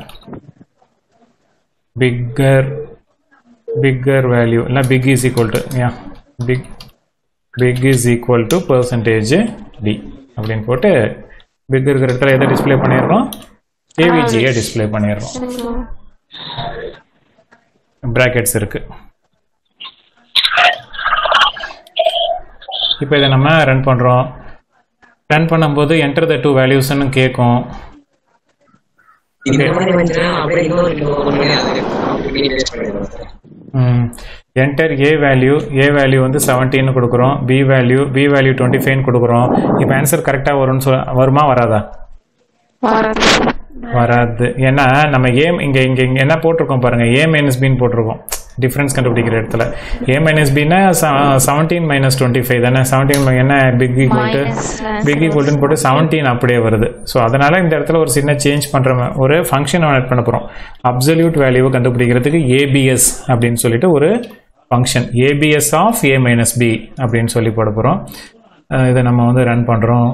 bigger bigger value இல்லை big is equal to yeah big big is equal to percentage D அப்படின்னு போட்டு big இருக்கிற இடத்துல எதை display பண்ணிடுறோம் ஏவிஜியை display பண்ணிடுறோம் brackets இருக்கு இப்போ இதை நம்ம ரன் பண்ணுறோம் ரன் பண்ணும்போது என்டர் த டூ வேல்யூஸ்னு கேட்கும் இந்த மாதிரி வந்துச்சுன்னா அப்படியே இன்னொரு ஒன்று அப்படி வேஸ்ட் பண்ணிடுவோம் sir enter A value A value வந்து செவன்டீன் கொடுக்குறோம் B value B value twenty ஃபைவ்னு கொடுக்குறோம் இப்போ ஆன்சர் கரெக்டாக வரும்னு சொல் வருமா வராதா வராது சார் வராது ஏன்னா நம்ம ஏம் இங்கே இங்கே இங்கே என்ன போட்டிருக்கோம் பாருங்க ஏ மைனஸ் பின்னு போட்டிருக்கோம் டிஃப்ரென்ஸ் கண்டுபிடிக்கிற இடத்துல ஏ மைனஸ் பின்னா செவன்டீன் மைனஸ் டுவெண்ட்டி ஃபைவ் தானே செவன்டீன் என்ன big equal to Minus, uh, big ஈக்குவல்ட்டுன்னு போட்டு செவன்டீன் அப்படியே வருது ஸோ அதனால இந்த இடத்துல ஒரு சின்ன சேஞ்ச் பண்ணுற ஒரு ஃபங்க்ஷன் ஆட் பண்ண போகிறோம் அப்சல்யூட் வேல்யூவை கண்டுபிடிக்கிறதுக்கு ஏபிஎஸ் அப்படின்னு சொல்லிட்டு ஒரு function ABS of A minus B அப்படின்னு சொல்லி போட போகிறோம் இதை நம்ம வந்து ரன் பண்ணுறோம்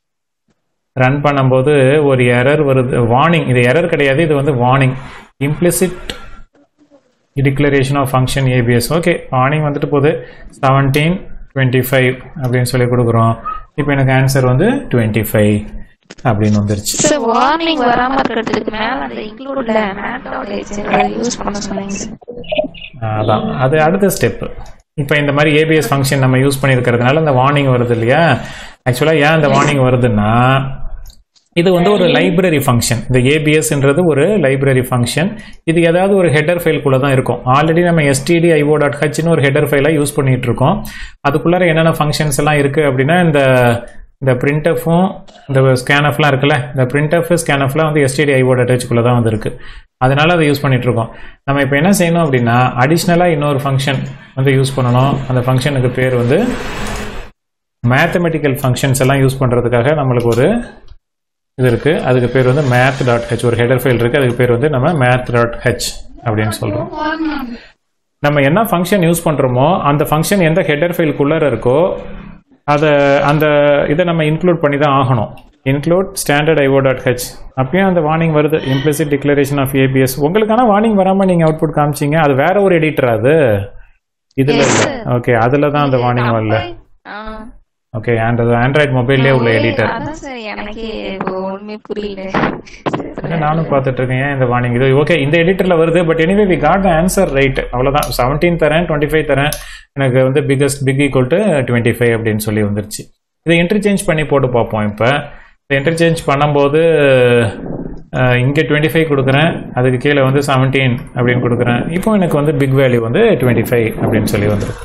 ரன் பண்ணும்போது ஒரு எரர் வருது வார்னிங் இது எரர் கிடையாது இது வந்து warning implicit declaration of function ABS okay warning வந்துட்டு போகுது செவன்டீன் டுவெண்ட்டி ஃபைவ் அப்படின்னு சொல்லி கொடுக்குறோம் இப்போ எனக்கு ஆன்சர் வந்து டுவெண்ட்டி ஃபைவ் அப்படின்னு வந்துருச்சு சார் வார்னிங் வராம இருக்கிறதுக்கு மேல அந்த இன்க்ளூட்ல மேத்தோட யூஸ் பண்ண சொன்னீங்க சார் ஆஹ் அதான் அது அடுத்த ஸ்டெப் இப்போ இந்த மாதிரி ஏபிஎஸ் ஃபங்க்ஷன் நம்ம யூஸ் பண்ணியிருக்கிறதுனால இந்த வார்னிங் வருது இல்லையா ஆக்சுவலாக ஏன் இந்த வார்னிங் வருதுன்னா இது வந்து ஒரு லைப்ரரி ஃபங்க்ஷன் இந்த ஏபிஎஸ்ன்றது ஒரு லைப்ரரி ஃபங்க்ஷன் இது ஏதாவது ஒரு ஹெடர் ஃபைல்குள்ளே தான் இருக்கும் ஆல்ரெடி நம்ம எஸ்டிடி ஐஓ டாட் ஹச்னு ஒரு ஹெடர் ஃபைலாக யூஸ் பண்ணிட்டு இருக்கோம் அதுக்குள்ளார என்னென்ன ஃபங்க்ஷன்ஸ் எல்லாம் இருக்குது அப்படின்னா இந்த இந்த பிரிண்டஃபும் இந்த ஸ்கேனஃப்லாம் இருக்குல்ல இந்த பிரிண்டஃப் ஸ்கேனஃப்லாம் வந்து எஸ்டிடி ஐஓ டாட் ஹெச்குள்ளே தான் வந்து இருக்கு அதனால அதை யூஸ் பண்ணிட்டு இருக்கோம் நம்ம இப்போ என்ன செய்யணும் அப்படின்னா அடிஷ்னலாக இன்னொரு ஃபங்க்ஷன் வந்து யூஸ் பண்ணணும் அந்த ஃபங்க்ஷனுக்கு பேர் வந்து மேத்தமெட்டிக்கல் ஃபங்க்ஷன்ஸ் எல்லாம் யூஸ் பண்ணுறதுக்காக நம்மளுக்கு ஒரு இது இருக்கு அதுக்கு பேர் வந்து மேத் டாட் ஹெச் ஒரு ஹெடர் ஃபைல் இருக்கு அதுக்கு பேர் வந்து நம்ம மேத் டாட் ஹெச் அப்படின்னு சொல்றோம் நம்ம என்ன ஃபங்க்ஷன் யூஸ் பண்றோமோ அந்த ஃபங்க்ஷன் எந்த ஹெடர் ஃபைலுக்குள்ளார இருக்கோ அதை அந்த இதை நம்ம இன்க்ளூட் பண்ணி தான் ஆகணும் include standard IO dot H அப்பயும் அந்த வார்னிங் வருது இம்ப்ளிசிட் டிக்ளரேஷன் ஆஃப் ஏபிஎஸ் உங்களுக்கான வார்னிங் வராமல் நீங்கள் அவுட்புட் காமிச்சீங்க அது வேற ஒரு எடிட்டர் அது இதுல Yes, இல்லை sir. ஓகே அதில் தான் அந்த வார்னிங் வரல ஆ. ஓகே ஆண்ட்ராய்ட் ஆண்ட்ராய்ட் மொபைல்லே உள்ள எடிட்டர் அதான் சார் எனக்கு இப்போ ஒண்ணுமே புரியல அதான் நானும் பார்த்துட்டு இருக்கேன் ஏன் இந்த வார்னிங் இது ஓகே இந்த எடிட்டர்ல வருது but anyway we got the answer right அவ்வளவுதான் செவன்டீன் தரேன் டுவெண்ட்டி ஃபைவ் தரேன் எனக்கு வந்து biggest big equal to twenty five அப்படின்னு சொல்லி வந்துருச்சு இதை இன்டர்சேஞ்ச் பண்ணி போட்டு பார்ப்போம் இப்போ இதை இன்டர்சேஞ்ச் பண்ணும்போது அஹ், இங்கே டுவெண்ட்டி ஃபைவ் கொடுக்குறேன் அதுக்கு கீழே வந்து செவன்டீன் அப்படின்னு கொடுக்குறேன் இப்போ எனக்கு வந்து பிக் வேல்யூ வந்து டுவெண்ட்டி ஃபைவ் அப்படின்னு சொல்லி வந்துருக்கு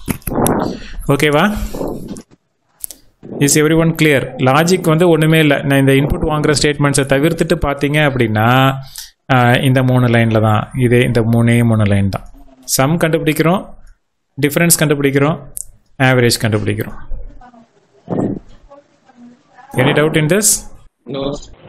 ஓகேவா is everyone clear logic வந்து ஒன்றுமே இல்லை நான் இந்த இன்புட் வாங்குற ஸ்டேட்மெண்ட்ஸை தவிர்த்துட்டு பார்த்தீங்க அப்படின்னா ஆஹ், இந்த மூணு லைனில் தான் இதே இந்த மூணே மூணு லைன் தான் சம் கண்டுபிடிக்கிறோம் டிஃப்ரென்ஸ் கண்டுபிடிக்கிறோம் ஆவரேஜ் கண்டுபிடிக்கிறோம் any doubt in this no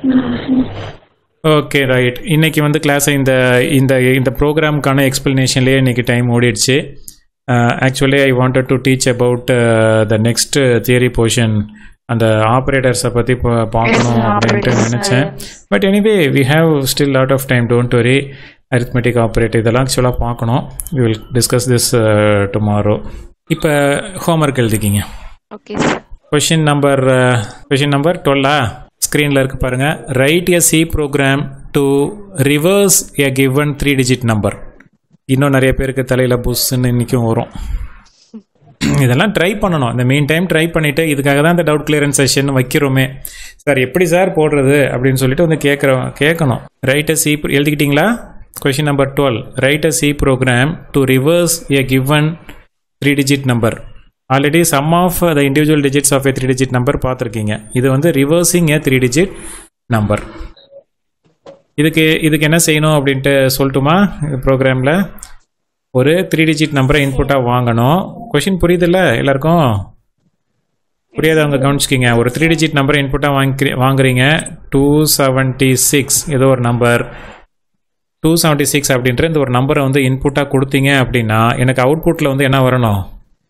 okay right இன்னைக்கு வந்து கிளாஸை இந்த இந்த இந்த ப்ரோக்ராமுக்கான எக்ஸ்பிளனேஷன்லேயே இன்னைக்கு டைம் ஓடிடுச்சு actually I wanted to teach about the next theory portion அந்த ஆப்ரேட்டர்ஸை பற்றி பார்க்கணும் Yes, அப்படின்ட்டு operators, நினச்சேன் yes. But anyway we have still lot of time don't worry arithmetic operator இதெல்லாம் ஆக்சுவலாக பார்க்கணும் we will discuss this tomorrow இப்போ ஹோம்ஒர்க் எழுதிக்கிங்க okay sir question number question number டுவெல்லா ஸ்க்ரீனில் இருக்கு பாருங்க write a C program to reverse a given three digit number இன்னும் நிறைய பேருக்கு தலையில் புஷ்ன்னு இன்றைக்கும் வரும் இதெல்லாம் ட்ரை பண்ணணும் இந்த மெயின் டைம் ட்ரை பண்ணிவிட்டு இதுக்காக தான் இந்த டவுட் கிளியரன்ஸ் செஷன் வைக்கிறோமே சார் எப்படி சார் போடுறது அப்படின்னு சொல்லிட்டு வந்து கேட்குறோம் கேட்கணும் ரைட் சி எழுதிக்கிட்டீங்களா question number twelve write a C program to reverse a given three digit number already sum of the individual digits of a three digit number பார்த்துருக்கீங்க இது வந்து reversing a three digit number இதுக்கு இதுக்கு என்ன செய்யணும் அப்படின்ட்டு சொல்லட்டுமா ப்ரோக்ராமில் ஒரு த்ரீ டிஜிட் நம்பரை இன்புட்டாக வாங்கணும் கொஷின் புரியுதுல்ல எல்லாருக்கும் புரியாதவங்க கவனிச்சிக்கிங்க ஒரு த்ரீ டிஜிட் நம்பரை இன்புட்டாக வாங்கி வாங்குறீங்க டூ செவன்ட்டி சிக்ஸ் ஏதோ ஒரு நம்பர் டூ செவன்ட்டி சிக்ஸ் அப்படின்ற இந்த ஒரு நம்பரை வந்து இன்புட்டாக கொடுத்தீங்க அப்படின்னா எனக்கு அவுட்புட்டில் வந்து என்ன வரணும்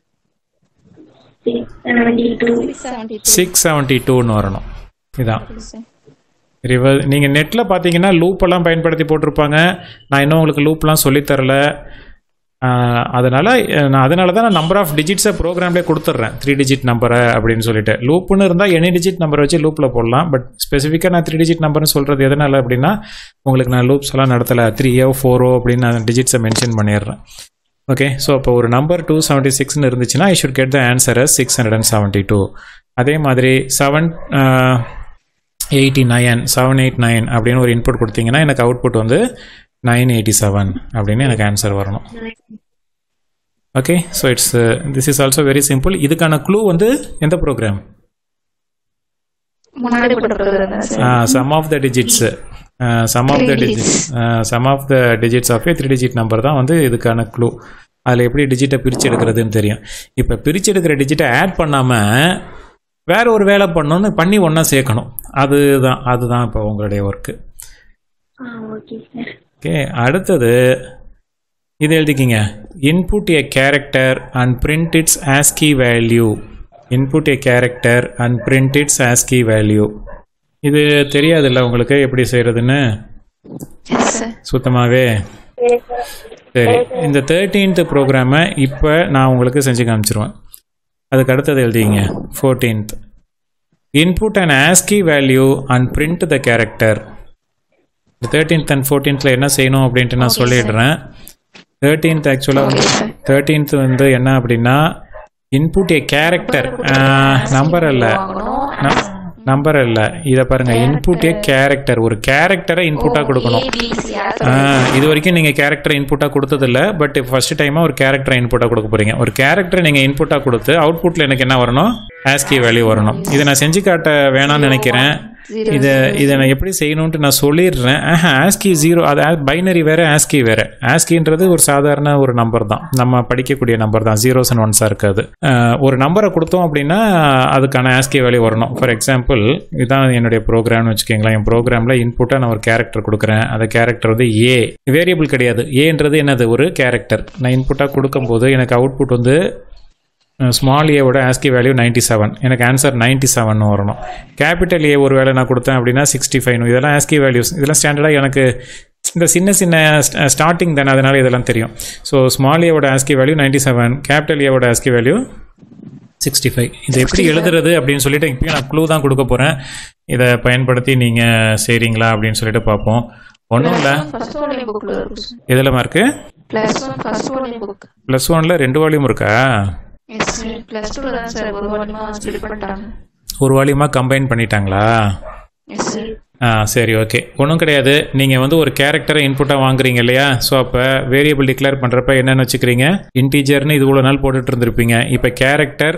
seventy two seventy six seventy டூன்னு வரணும் இதான் சார் ரிவர் நீங்கள் நெட்டில் பார்த்தீங்கன்னா லூப்பெல்லாம் பயன்படுத்தி போட்டிருப்பாங்க நான் இன்னும் உங்களுக்கு லூப்லாம் சொல்லித் தரல ஆஹ் அதனால அஹ், நான் அதனால தான் நான் நம்பர் ஆஃப் டிஜிட்ஸை ப்ரோக்ராம்லேயே கொடுத்துட்றேன் த்ரீ டிஜிட் நம்பரை அப்படின்னு சொல்லிட்டு லூப்னு இருந்தால் எனி டிஜிட் நம்பரை வச்சு லூப்பில் போடலாம் பட் ஸ்பெசிஃபிக்காக நான் த்ரீ டிஜிட் நம்பர்னு சொல்கிறது எதனால அப்படின்னா உங்களுக்கு நான் லூப்ஸ் எல்லாம் நடத்தலை த்ரீயோ ஃபோரோ அப்படின்னு நான் டிஜிட்ஸை மென்ஷன் பண்ணிடுறேன் ஓகே ஸோ அப்போ ஒரு நம்பர் டூ செவன்ட்டி சிக்ஸ்னு இருந்துச்சுன்னா I should get the answer six hundred and seventy two அதே மாதிரி seven eighty nine seven eight nine அப்படின்னு ஒரு இன்புட் கொடுத்தீங்கன்னா எனக்கு அவுட்புட் வந்து நைன் எயிட்டி செவன் அப்படின்னு எனக்கு ஆன்சர் வரணும் okay so it's this is also very simple இதுக்கான க்ளூ வந்து எந்த ப்ரோக்ராம் முன்னாடி போட்ட program தான் sir sum of the digits sum of the digits sum of the digits of a three digit number தான் வந்து இதுக்கான க்ளூ அதில் எப்படி டிஜிட்டை பிரித்து எடுக்கிறதுன்னு தெரியும் இப்போ பிரித்து எடுக்கிற டிஜிட்டை ஆட் பண்ணாமல் வேற ஒரு வேலை பண்ணணும்னு பண்ணி ஒன்றா சேர்க்கணும் அதுதான் அதுதான் இப்போ உங்களுடைய ஒர்க்கு ஆ ஓகே சார் ஓகே அடுத்தது இது எழுதிக்கிங்க input a character and print its ASCII value input a character and print its ASCII value இது தெரியாதுல்ல உங்களுக்கு எப்படி செய்யறதுன்னு எஸ் சார் சுத்தமாகவே சரி இந்த தேர்ட்டீன்த் ப்ரோக்ராமை இப்போ நான் உங்களுக்கு செஞ்சு காமிச்சிருவேன் அதுக்கு அடுத்தது எழுதிங்க fourteenth input and ASCII value and print the character thirteenth and ஃபோர்டீன்த்தில் என்ன செய்யணும் அப்படின்ட்டு நான் சொல்லிடுறேன் தேர்ட்டீன்த் ஆக்சுவலாக வந்து தேர்ட்டீன்த் வந்து என்ன அப்படின்னா இன்புட் ஏ கேரக்டர் நம்பர் அல்ல வாங்கணும் நம்பர் அல்ல இதை பாருங்க இன்புட் ஏ கேரக்டர் ஒரு கேரக்டரை இன்புட்டாக கொடுக்கணும் ஏபிசி ஆ, இது வரைக்கும் நீங்கள் கேரக்டர் இன்புட்டாக கொடுத்ததில்ல பட் ஃபர்ஸ்ட் டைமாக ஒரு கேரக்டர் இன்புட்டாக கொடுக்க போறீங்க ஒரு கேரக்டர் நீங்கள் இன்புட்டாக கொடுத்து அவுட்புட்டில் எனக்கு என்ன வரணும் ஆஸ்கி வேல்யூ வரணும் இதை நான் செஞ்சு காட்ட வேணாம்னு நினைக்கிறேன் இதை இதை நான் எப்படி செய்யணும்ட்டு நான் சொல்லிடுறேன் ஆஹா ஆஸ்கி ஜீரோ அது பைனரி வேற ஆஸ்கி வேற ஆஸ்கின்றது ஒரு சாதாரண ஒரு நம்பர் தான் நம்ம படிக்கக்கூடிய நம்பர் தான் ஜீரோஸ் அண்ட் ஒன்ஸாக இருக்காது அஹ், ஒரு நம்பரை கொடுத்தோம் அப்படின்னா அதுக்கான ஆஸ்கி வேல்யூ வரணும் ஃபார் எக்ஸாம்பிள் இதுதான் என்னுடைய ப்ரோக்ராம்னு வச்சுக்கோங்களேன் என் ப்ரோக்ராமில் இன்புட்டாக நான் ஒரு கேரக்டர் கொடுக்குறேன் அந்த கேரக்டர் வந்து ஏ வேரியபிள் கிடையாது ஏன்றது என்னது ஒரு கேரக்டர் நான் இன்புட்டாக கொடுக்கும்போது எனக்கு அவுட்புட் வந்து ஸ்மால் ஏவோட ஆஸ்கி வேல்யூ நைன்டி செவன் எனக்கு ஆன்சர் நைன்டி செவன் வரணும் கேபிட்டல் ஏ ஒரு வேலை நான் கொடுத்தேன் அப்படின்னா சிக்ஸ்டி ஃபைவ் இதெல்லாம் ஆஸ்கி வேல்யூஸ் இதெல்லாம் ஸ்டாண்டர்டாக எனக்கு இந்த சின்ன சின்ன ஸ்டார்டிங் தானே அதனால இதெல்லாம் தெரியும் ஸோ ஸ்மால் ஏவோட ASCII value ninety seven capital ஏவோட ஆஸ்கி வேல்யூ சிக்ஸ்டி ஃபைவ் இதை எப்படி எழுதுறது அப்படின்னு சொல்லிட்டு இப்பயும் நான் க்ளூ தான் கொடுக்க போகிறேன் இதை பயன்படுத்தி நீங்கள் செய்கிறீங்களா அப்படின்னு சொல்லிட்டு பார்ப்போம் ஒன்றும் இல்லை ஃபர்ஸ்ட் வால்யூம் புக்ல இருக்கு சார் எதில் mark plus one first volume book plus ஒனில் ரெண்டு வால்யூம் இருக்கா எஸ் சார் பிளஸ் டூல தான் சார் ஒரு வால்யூமா ஸ்பிளிட் பண்ணிட்டாங்க ஒரு வால்யூமாக கம்பைன் பண்ணிட்டாங்களா எஸ் சார் ஆ சரி ஓகே ஒன்றும் கிடையாது நீங்கள் வந்து ஒரு கேரக்டரை இன்புட்டாக வாங்குறீங்க இல்லையா ஸோ அப்போ வேரியபிள் டிக்ளேர் பண்ணுறப்ப என்னென்னு வச்சுக்கிறீங்க இன்டீஜர்னு இது இவ்வளோ நாள் போட்டுட்டு இருந்திருப்பீங்க இப்போ கேரக்டர்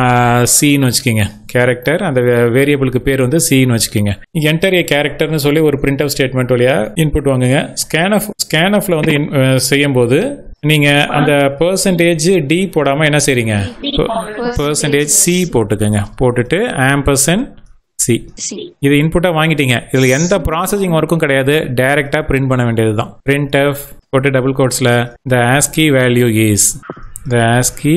சின்னு வச்சுக்கிங்க கேரக்டர் அந்த வேரியபிளுக்கு பேர் வந்து சின்னு வச்சுக்கிங்க என்டர் ஏ கேரக்டர்னு சொல்லி ஒரு பிரிண்ட் அவுட் ஸ்டேட்மெண்ட் வழியாக இன்புட் வாங்குங்க ஸ்கேனஃப் ஸ்கேனஃபில் வந்து in- அஹ், செய்யும்போது நீங்கள் அந்த பர்சன்டேஜ் டி போடாமல் என்ன செய்றீங்க பர்சன்டேஜ் சி போட்டுக்கோங்க போட்டுட்டு ஆம்பர்சன்ட் சி சி இது இன்புட்டாக வாங்கிட்டீங்க இதில் எந்த ப்ராசஸிங் ஒர்க்கும் கிடையாது டைரெக்டாக பிரிண்ட் பண்ண வேண்டியது தான் பிரிண்ட் எஃப் போட்டு டபுள் கோட்ஸில் the ASCII value is the ASCII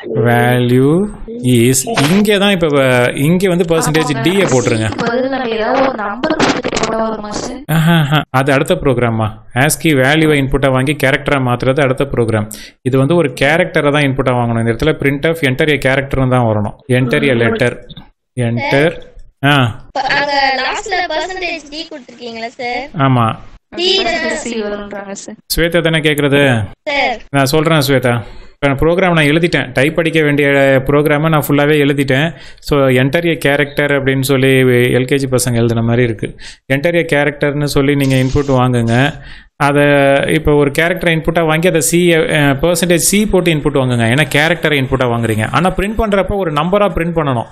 value is இங்கே தான் இப்போ இங்கே வந்து பர்சன்டேஜ் டியை போட்டுருங்க பதில் நம்ம ஏதாவது ஒரு நம்பர் கொடுத்துட்டு போட வருமா சார் ஆஹா, அது அடுத்த ப்ரோக்ராமா ஆஸ்கி வேல்யூவை இன்புட்டாக வாங்கி கேரக்டராக மாற்றுறது அடுத்த ப்ரோக்ராம் இது வந்து ஒரு கேரக்டரை தான் இன்புட்டாக வாங்கணும் இந்த இடத்துல பிரிண்ட் ஆஃப் என்டர் ஏ கேரக்டர்னு தான் வரணும் என்டர் ஏ லெட்டர் என்டர் ஆ அங்க லாஸ்ட்ல பர்சன்டேஜ் டி கொடுத்துருக்கீங்களா சார் ஆமாம் டி சி வரும்ன்றாங்க சார் ஸ்வேதா தானே கேட்குறது சார் நான் சொல்கிறேன் ஸ்வேதா இப்போ ப்ரோக்ராம் நான் எழுதிட்டேன் டைப் படிக்க வேண்டிய ப்ரோக்ராமை நான் ஃபுல்லாகவே எழுதிட்டேன் ஸோ என்டர் ஏ கேரக்டர் அப்படின்னு சொல்லி எல்கேஜி பசங்க எழுதுன மாதிரி இருக்குது என்டர் ஏ கேரக்டர்னு சொல்லி நீங்கள் இன்புட் வாங்குங்க அதை இப்போ ஒரு கேரக்டரை இன்புட்டாக வாங்கி அதை சி பர்சன்டேஜ் சி போட்டு இன்புட் வாங்குங்க ஏன்னா கேரக்டரை இன்புட்டாக வாங்குறீங்க ஆனால் பிரிண்ட் பண்ணுறப்ப ஒரு நம்பராக பிரிண்ட் பண்ணணும்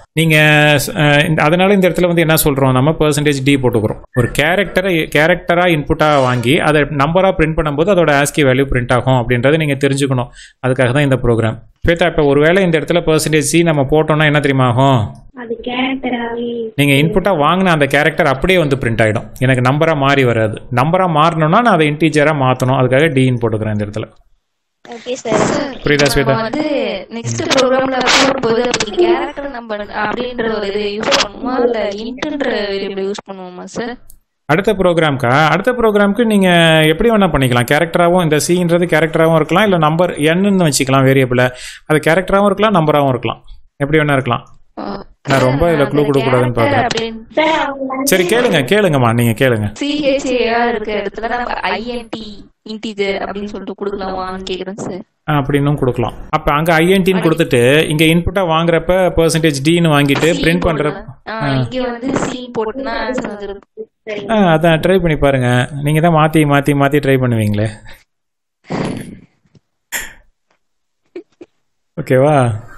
நீங்கள் அதனால இந்த இடத்துல வந்து என்ன சொல்கிறோம் நம்ம பர்சன்டேஜ் டி போட்டுக்கிறோம் ஒரு கேரக்டரை கேரக்டராக இன்புட்டாக வாங்கி அதை நம்பராக பிரிண்ட் பண்ணும்போது அதோட ஆஸ்கி வேல்யூ பிரிண்ட் ஆகும் அப்படின்றத நீங்கள் தெரிஞ்சுக்கணும் அதுக்காக தான் இந்த ப்ரோக்ராம் ஸ்வேதா இப்போ ஒருவேளை இந்த இடத்துல பர்சன்டேஜ் சி நம்ம போட்டோம்னா என்ன தெரியுமா ஆகும் அது கேரக்டராவே நீங்கள் இன்புட்டாக வாங்கின அந்த கேரக்டர் அப்படியே வந்து பிரிண்ட் ஆகிடும் எனக்கு நம்பராக மாறி வராது நம்பராக மாறணும்னா நான் அதை இன்டீஜராக மாற்றணும் அதுக்காக டின்னு போட்டுக்கிறேன் இந்த இடத்துல ஓகே சார் புரியுதா ஸ்வேதா நம்ம வந்து நெக்ஸ்ட் ப்ரோக்ராம்ல போடும்போது அப்படி கேரக்டர் நம்பர் அப்படின்ற ஒரு இது யூஸ் பண்ணுவோமா இல்ல இன்ட்ன்ற வேரியபிள் யூஸ் பண்ணுவோமா சார் அடுத்த ப்ரோக்ராம்க்கா அடுத்த ப்ரோக்ராம்க்கு நீங்கள் எப்படி வேணால் பண்ணிக்கலாம் கேரக்டராகவும் இந்த சின்றது கேரக்டராகவும் இருக்கலாம் இல்லை நம்பர் என்னன்னு வச்சுக்கலாம் வேரியபிளை அது கேரக்டராகவும் இருக்கலாம் நம்பராகவும் இருக்கலாம் எப்படி வேணா இருக்கலாம் நான் ரொம்ப இதுல clue கொடுக்கக்கூடாதுன்னு பார்க்கறேன். சார் அவங்க சரி கேளுங்க கேளுங்கம்மா நீங்கள் கேளுங்க சிஹெச்ஏஆர் இருக்க இடத்துல நம்ம ஐஎன்டி இன்டிஜர் அப்படின்னு சொல்லிட்டு கொடுக்கலாமான்னு கேக்குறேன் சார் அப்படின்னும் கொடுக்கலாம் அப்போ அங்கே ஐஎன்டின்னு கொடுத்துட்டு இங்கே இன்புட்டாக வாங்குறப்ப பர்சன்டேஜ் டின்னு வாங்கிட்டு பிரிண்ட் பண்ணுற இங்க வந்து சி போட்டுனா ஆன்சர் வந்துரும் ஆ அதான் ட்ரை பண்ணி பாருங்க நீங்கள் தான் மாற்றி மாற்றி மாற்றி ட்ரை பண்ணுவீங்களே ஓகேவா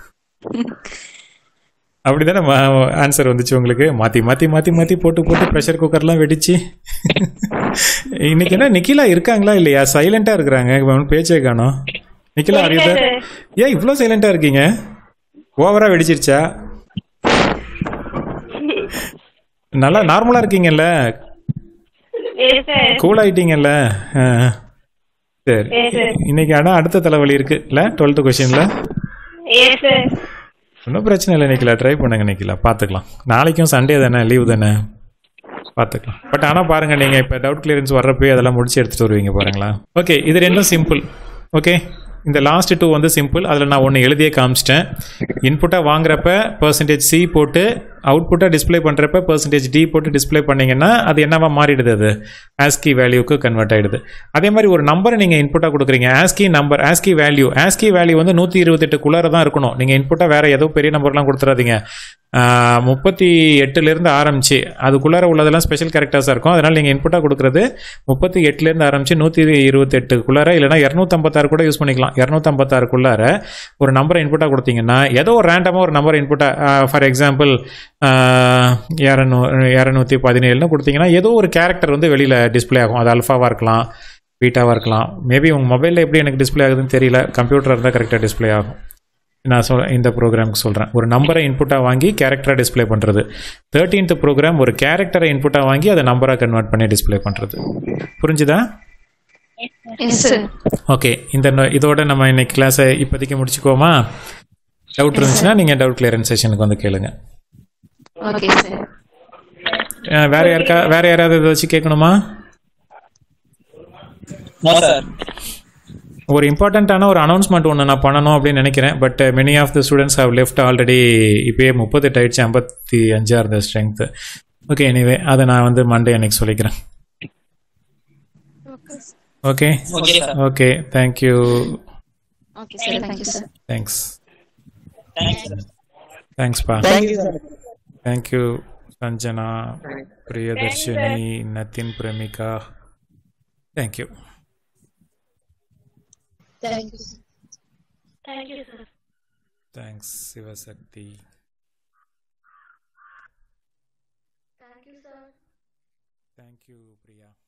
அப்படிதானே ஆன்சர் வந்துச்சு உங்களுக்கு மாற்றி மாற்றி மாற்றி மாற்றி போட்டு போட்டு ப்ரெஷர் குக்கர்லாம் வெடிச்சு இன்னைக்கு என்ன நிக்கிலா இருக்காங்களா இல்லையா சைலண்டாக இருக்கிறாங்க ஒன்றும் பேச்சே காணோம் நிக்கிலா அறியுதா ஏன் இவ்வளோ சைலண்டாக இருக்கீங்க ஓவராக வெடிச்சிருச்சா நல்லா நார்மலாக இருக்கீங்கல்ல கூல் ஆயிட்டீங்கல்ல ஆ. சரி இன்னைக்கு ஆனால் அடுத்த தலைவலி இருக்கு இல்ல டுவெல்த்து கொஸ்டின்ல ஒன்றும் பிரச்சனை இல்லை நிக்கலா ட்ரை பண்ணுங்க நிக்கலா பார்த்துக்கலாம் நாளைக்கும் சண்டே தானே லீவ் தானே பார்த்துக்கலாம் பட் ஆனால் பாருங்க நீங்கள் இப்போ டவுட் கிளியரன்ஸ் வர்றப்பே அதெல்லாம் முடிச்சு எடுத்துட்டு வருவீங்க பாருங்களா ஓகே இது ரெண்டும் சிம்பிள் ஓகே இந்த லாஸ்ட் டூ வந்து சிம்பிள் அதில் நான் ஒன்று எழுதியே காமிச்சிட்டேன் இன்புட்டாக வாங்குறப்ப பர்சன்டேஜ் சி போட்டு அவுட்புட்டாக டிஸ்ப்ளே பண்ணுறப்ப பர்சன்டேஜ் டி போட்டு டிஸ்ப்ளே பண்ணீங்கன்னா அது என்னவா மாறிடுது அது ஆஸ்கி வேல்யூக்கு கன்வெர்ட் ஆயிடுது அதே மாதிரி ஒரு நம்பரை நீங்கள் இன்புட்டாக கொடுக்குறீங்க ASCII number ASCII value ASCII value வந்து நூற்றி இருபத்தெட்டுக்குள்ளார தான் இருக்கணும் நீங்கள் இன்புட்டாக வேற ஏதோ பெரிய நம்பர்லாம் கொடுத்துறாதீங்க ஆஹ், முப்பத்தி எட்டுலேருந்து ஆரம்பிச்சு அதுக்குள்ளார உள்ளதெல்லாம் ஸ்பெஷல் கேரக்டர்ஸாக இருக்கும் அதனால் நீங்கள் இன்புட்டாக கொடுக்குறது முப்பத்தி எட்டுலேருந்து ஆரம்பிச்சு நூற்றி இருபத்தெட்டுக்குள்ளார இல்லைனா இரநூத்தம்பத்தாறு கூட யூஸ் பண்ணிக்கலாம் இரநூத்தம்பத்தாறுக்குள்ளார ஒரு நம்பரை இன்புட்டாக கொடுத்தீங்கன்னா ஏதோ ஒரு ரேண்டமாக ஒரு நம்பர் இன்புட்டாக ஃபார் எக்ஸாம்பிள் இரநூ இரநூத்தி பதினேழுன்னு கொடுத்தீங்கன்னா ஏதோ ஒரு கேரக்டர் வந்து வெளியில் டிஸ்ப்ளே ஆகும் அது அல்ஃபாவாக இருக்கலாம் பீட்டாவாக இருக்கலாம் மேபி உங்கள் மொபைலில் எப்படி எனக்கு டிஸ்ப்ளே ஆகுதுன்னு தெரியல கம்ப்யூட்டர் இருந்தால் கரெக்டாக டிஸ்ப்ளே ஆகும் நான் சொல் இந்த ப்ரோக்ராமுக்கு சொல்கிறேன் ஒரு நம்பரை இன்புட்டாக வாங்கி கேரக்டராக டிஸ்ப்ளே பண்ணுறது தேர்ட்டீன்த் ப்ரோக்ராம் ஒரு கேரக்டரை இன்புட்டாக வாங்கி அதை நம்பராக கன்வெர்ட் பண்ணி டிஸ்ப்ளே பண்ணுறது புரிஞ்சுதா எஸ் சார் ஓகே இந்த நொ- இதோட நம்ம இன்னைக்கு கிளாஸை இப்போதைக்கு முடிச்சுக்கோமா டவுட் இருந்துச்சுன்னா நீங்கள் டவுட் கிளியரன்ஸ் செஷனுக்கு வந்து கேளுங்க ஓகே சார் அஹ் வேற யாருக்கா வேற யாராவது இதை வச்சு கேட்கணுமா ஒரு இம்பார்ட்டண்ட்டான ஒரு அனௌன்ஸ்மெண்ட் ஒன்று நான் பண்ணணும் அப்படின்னு நினைக்கிறேன் but many of the students have left already இப்போயே முப்பத்தெட்டு ஆயிடுச்சு ஐம்பத்தி அஞ்சா இருந்த ஸ்ட்ரென்த்து ஓகே எனிவே அதை நான் வந்து மண்டே அன்னைக்கு சொல்லிக்கிறேன் okay okay thank you okay sir thank you sir thanks தேங்க்ஸ்ப்பா தேங்க்யூ சஞ்சனா பிரியதர்ஷினி நத்தின் Pramika thank you thanks Sivasakthi thank you Priya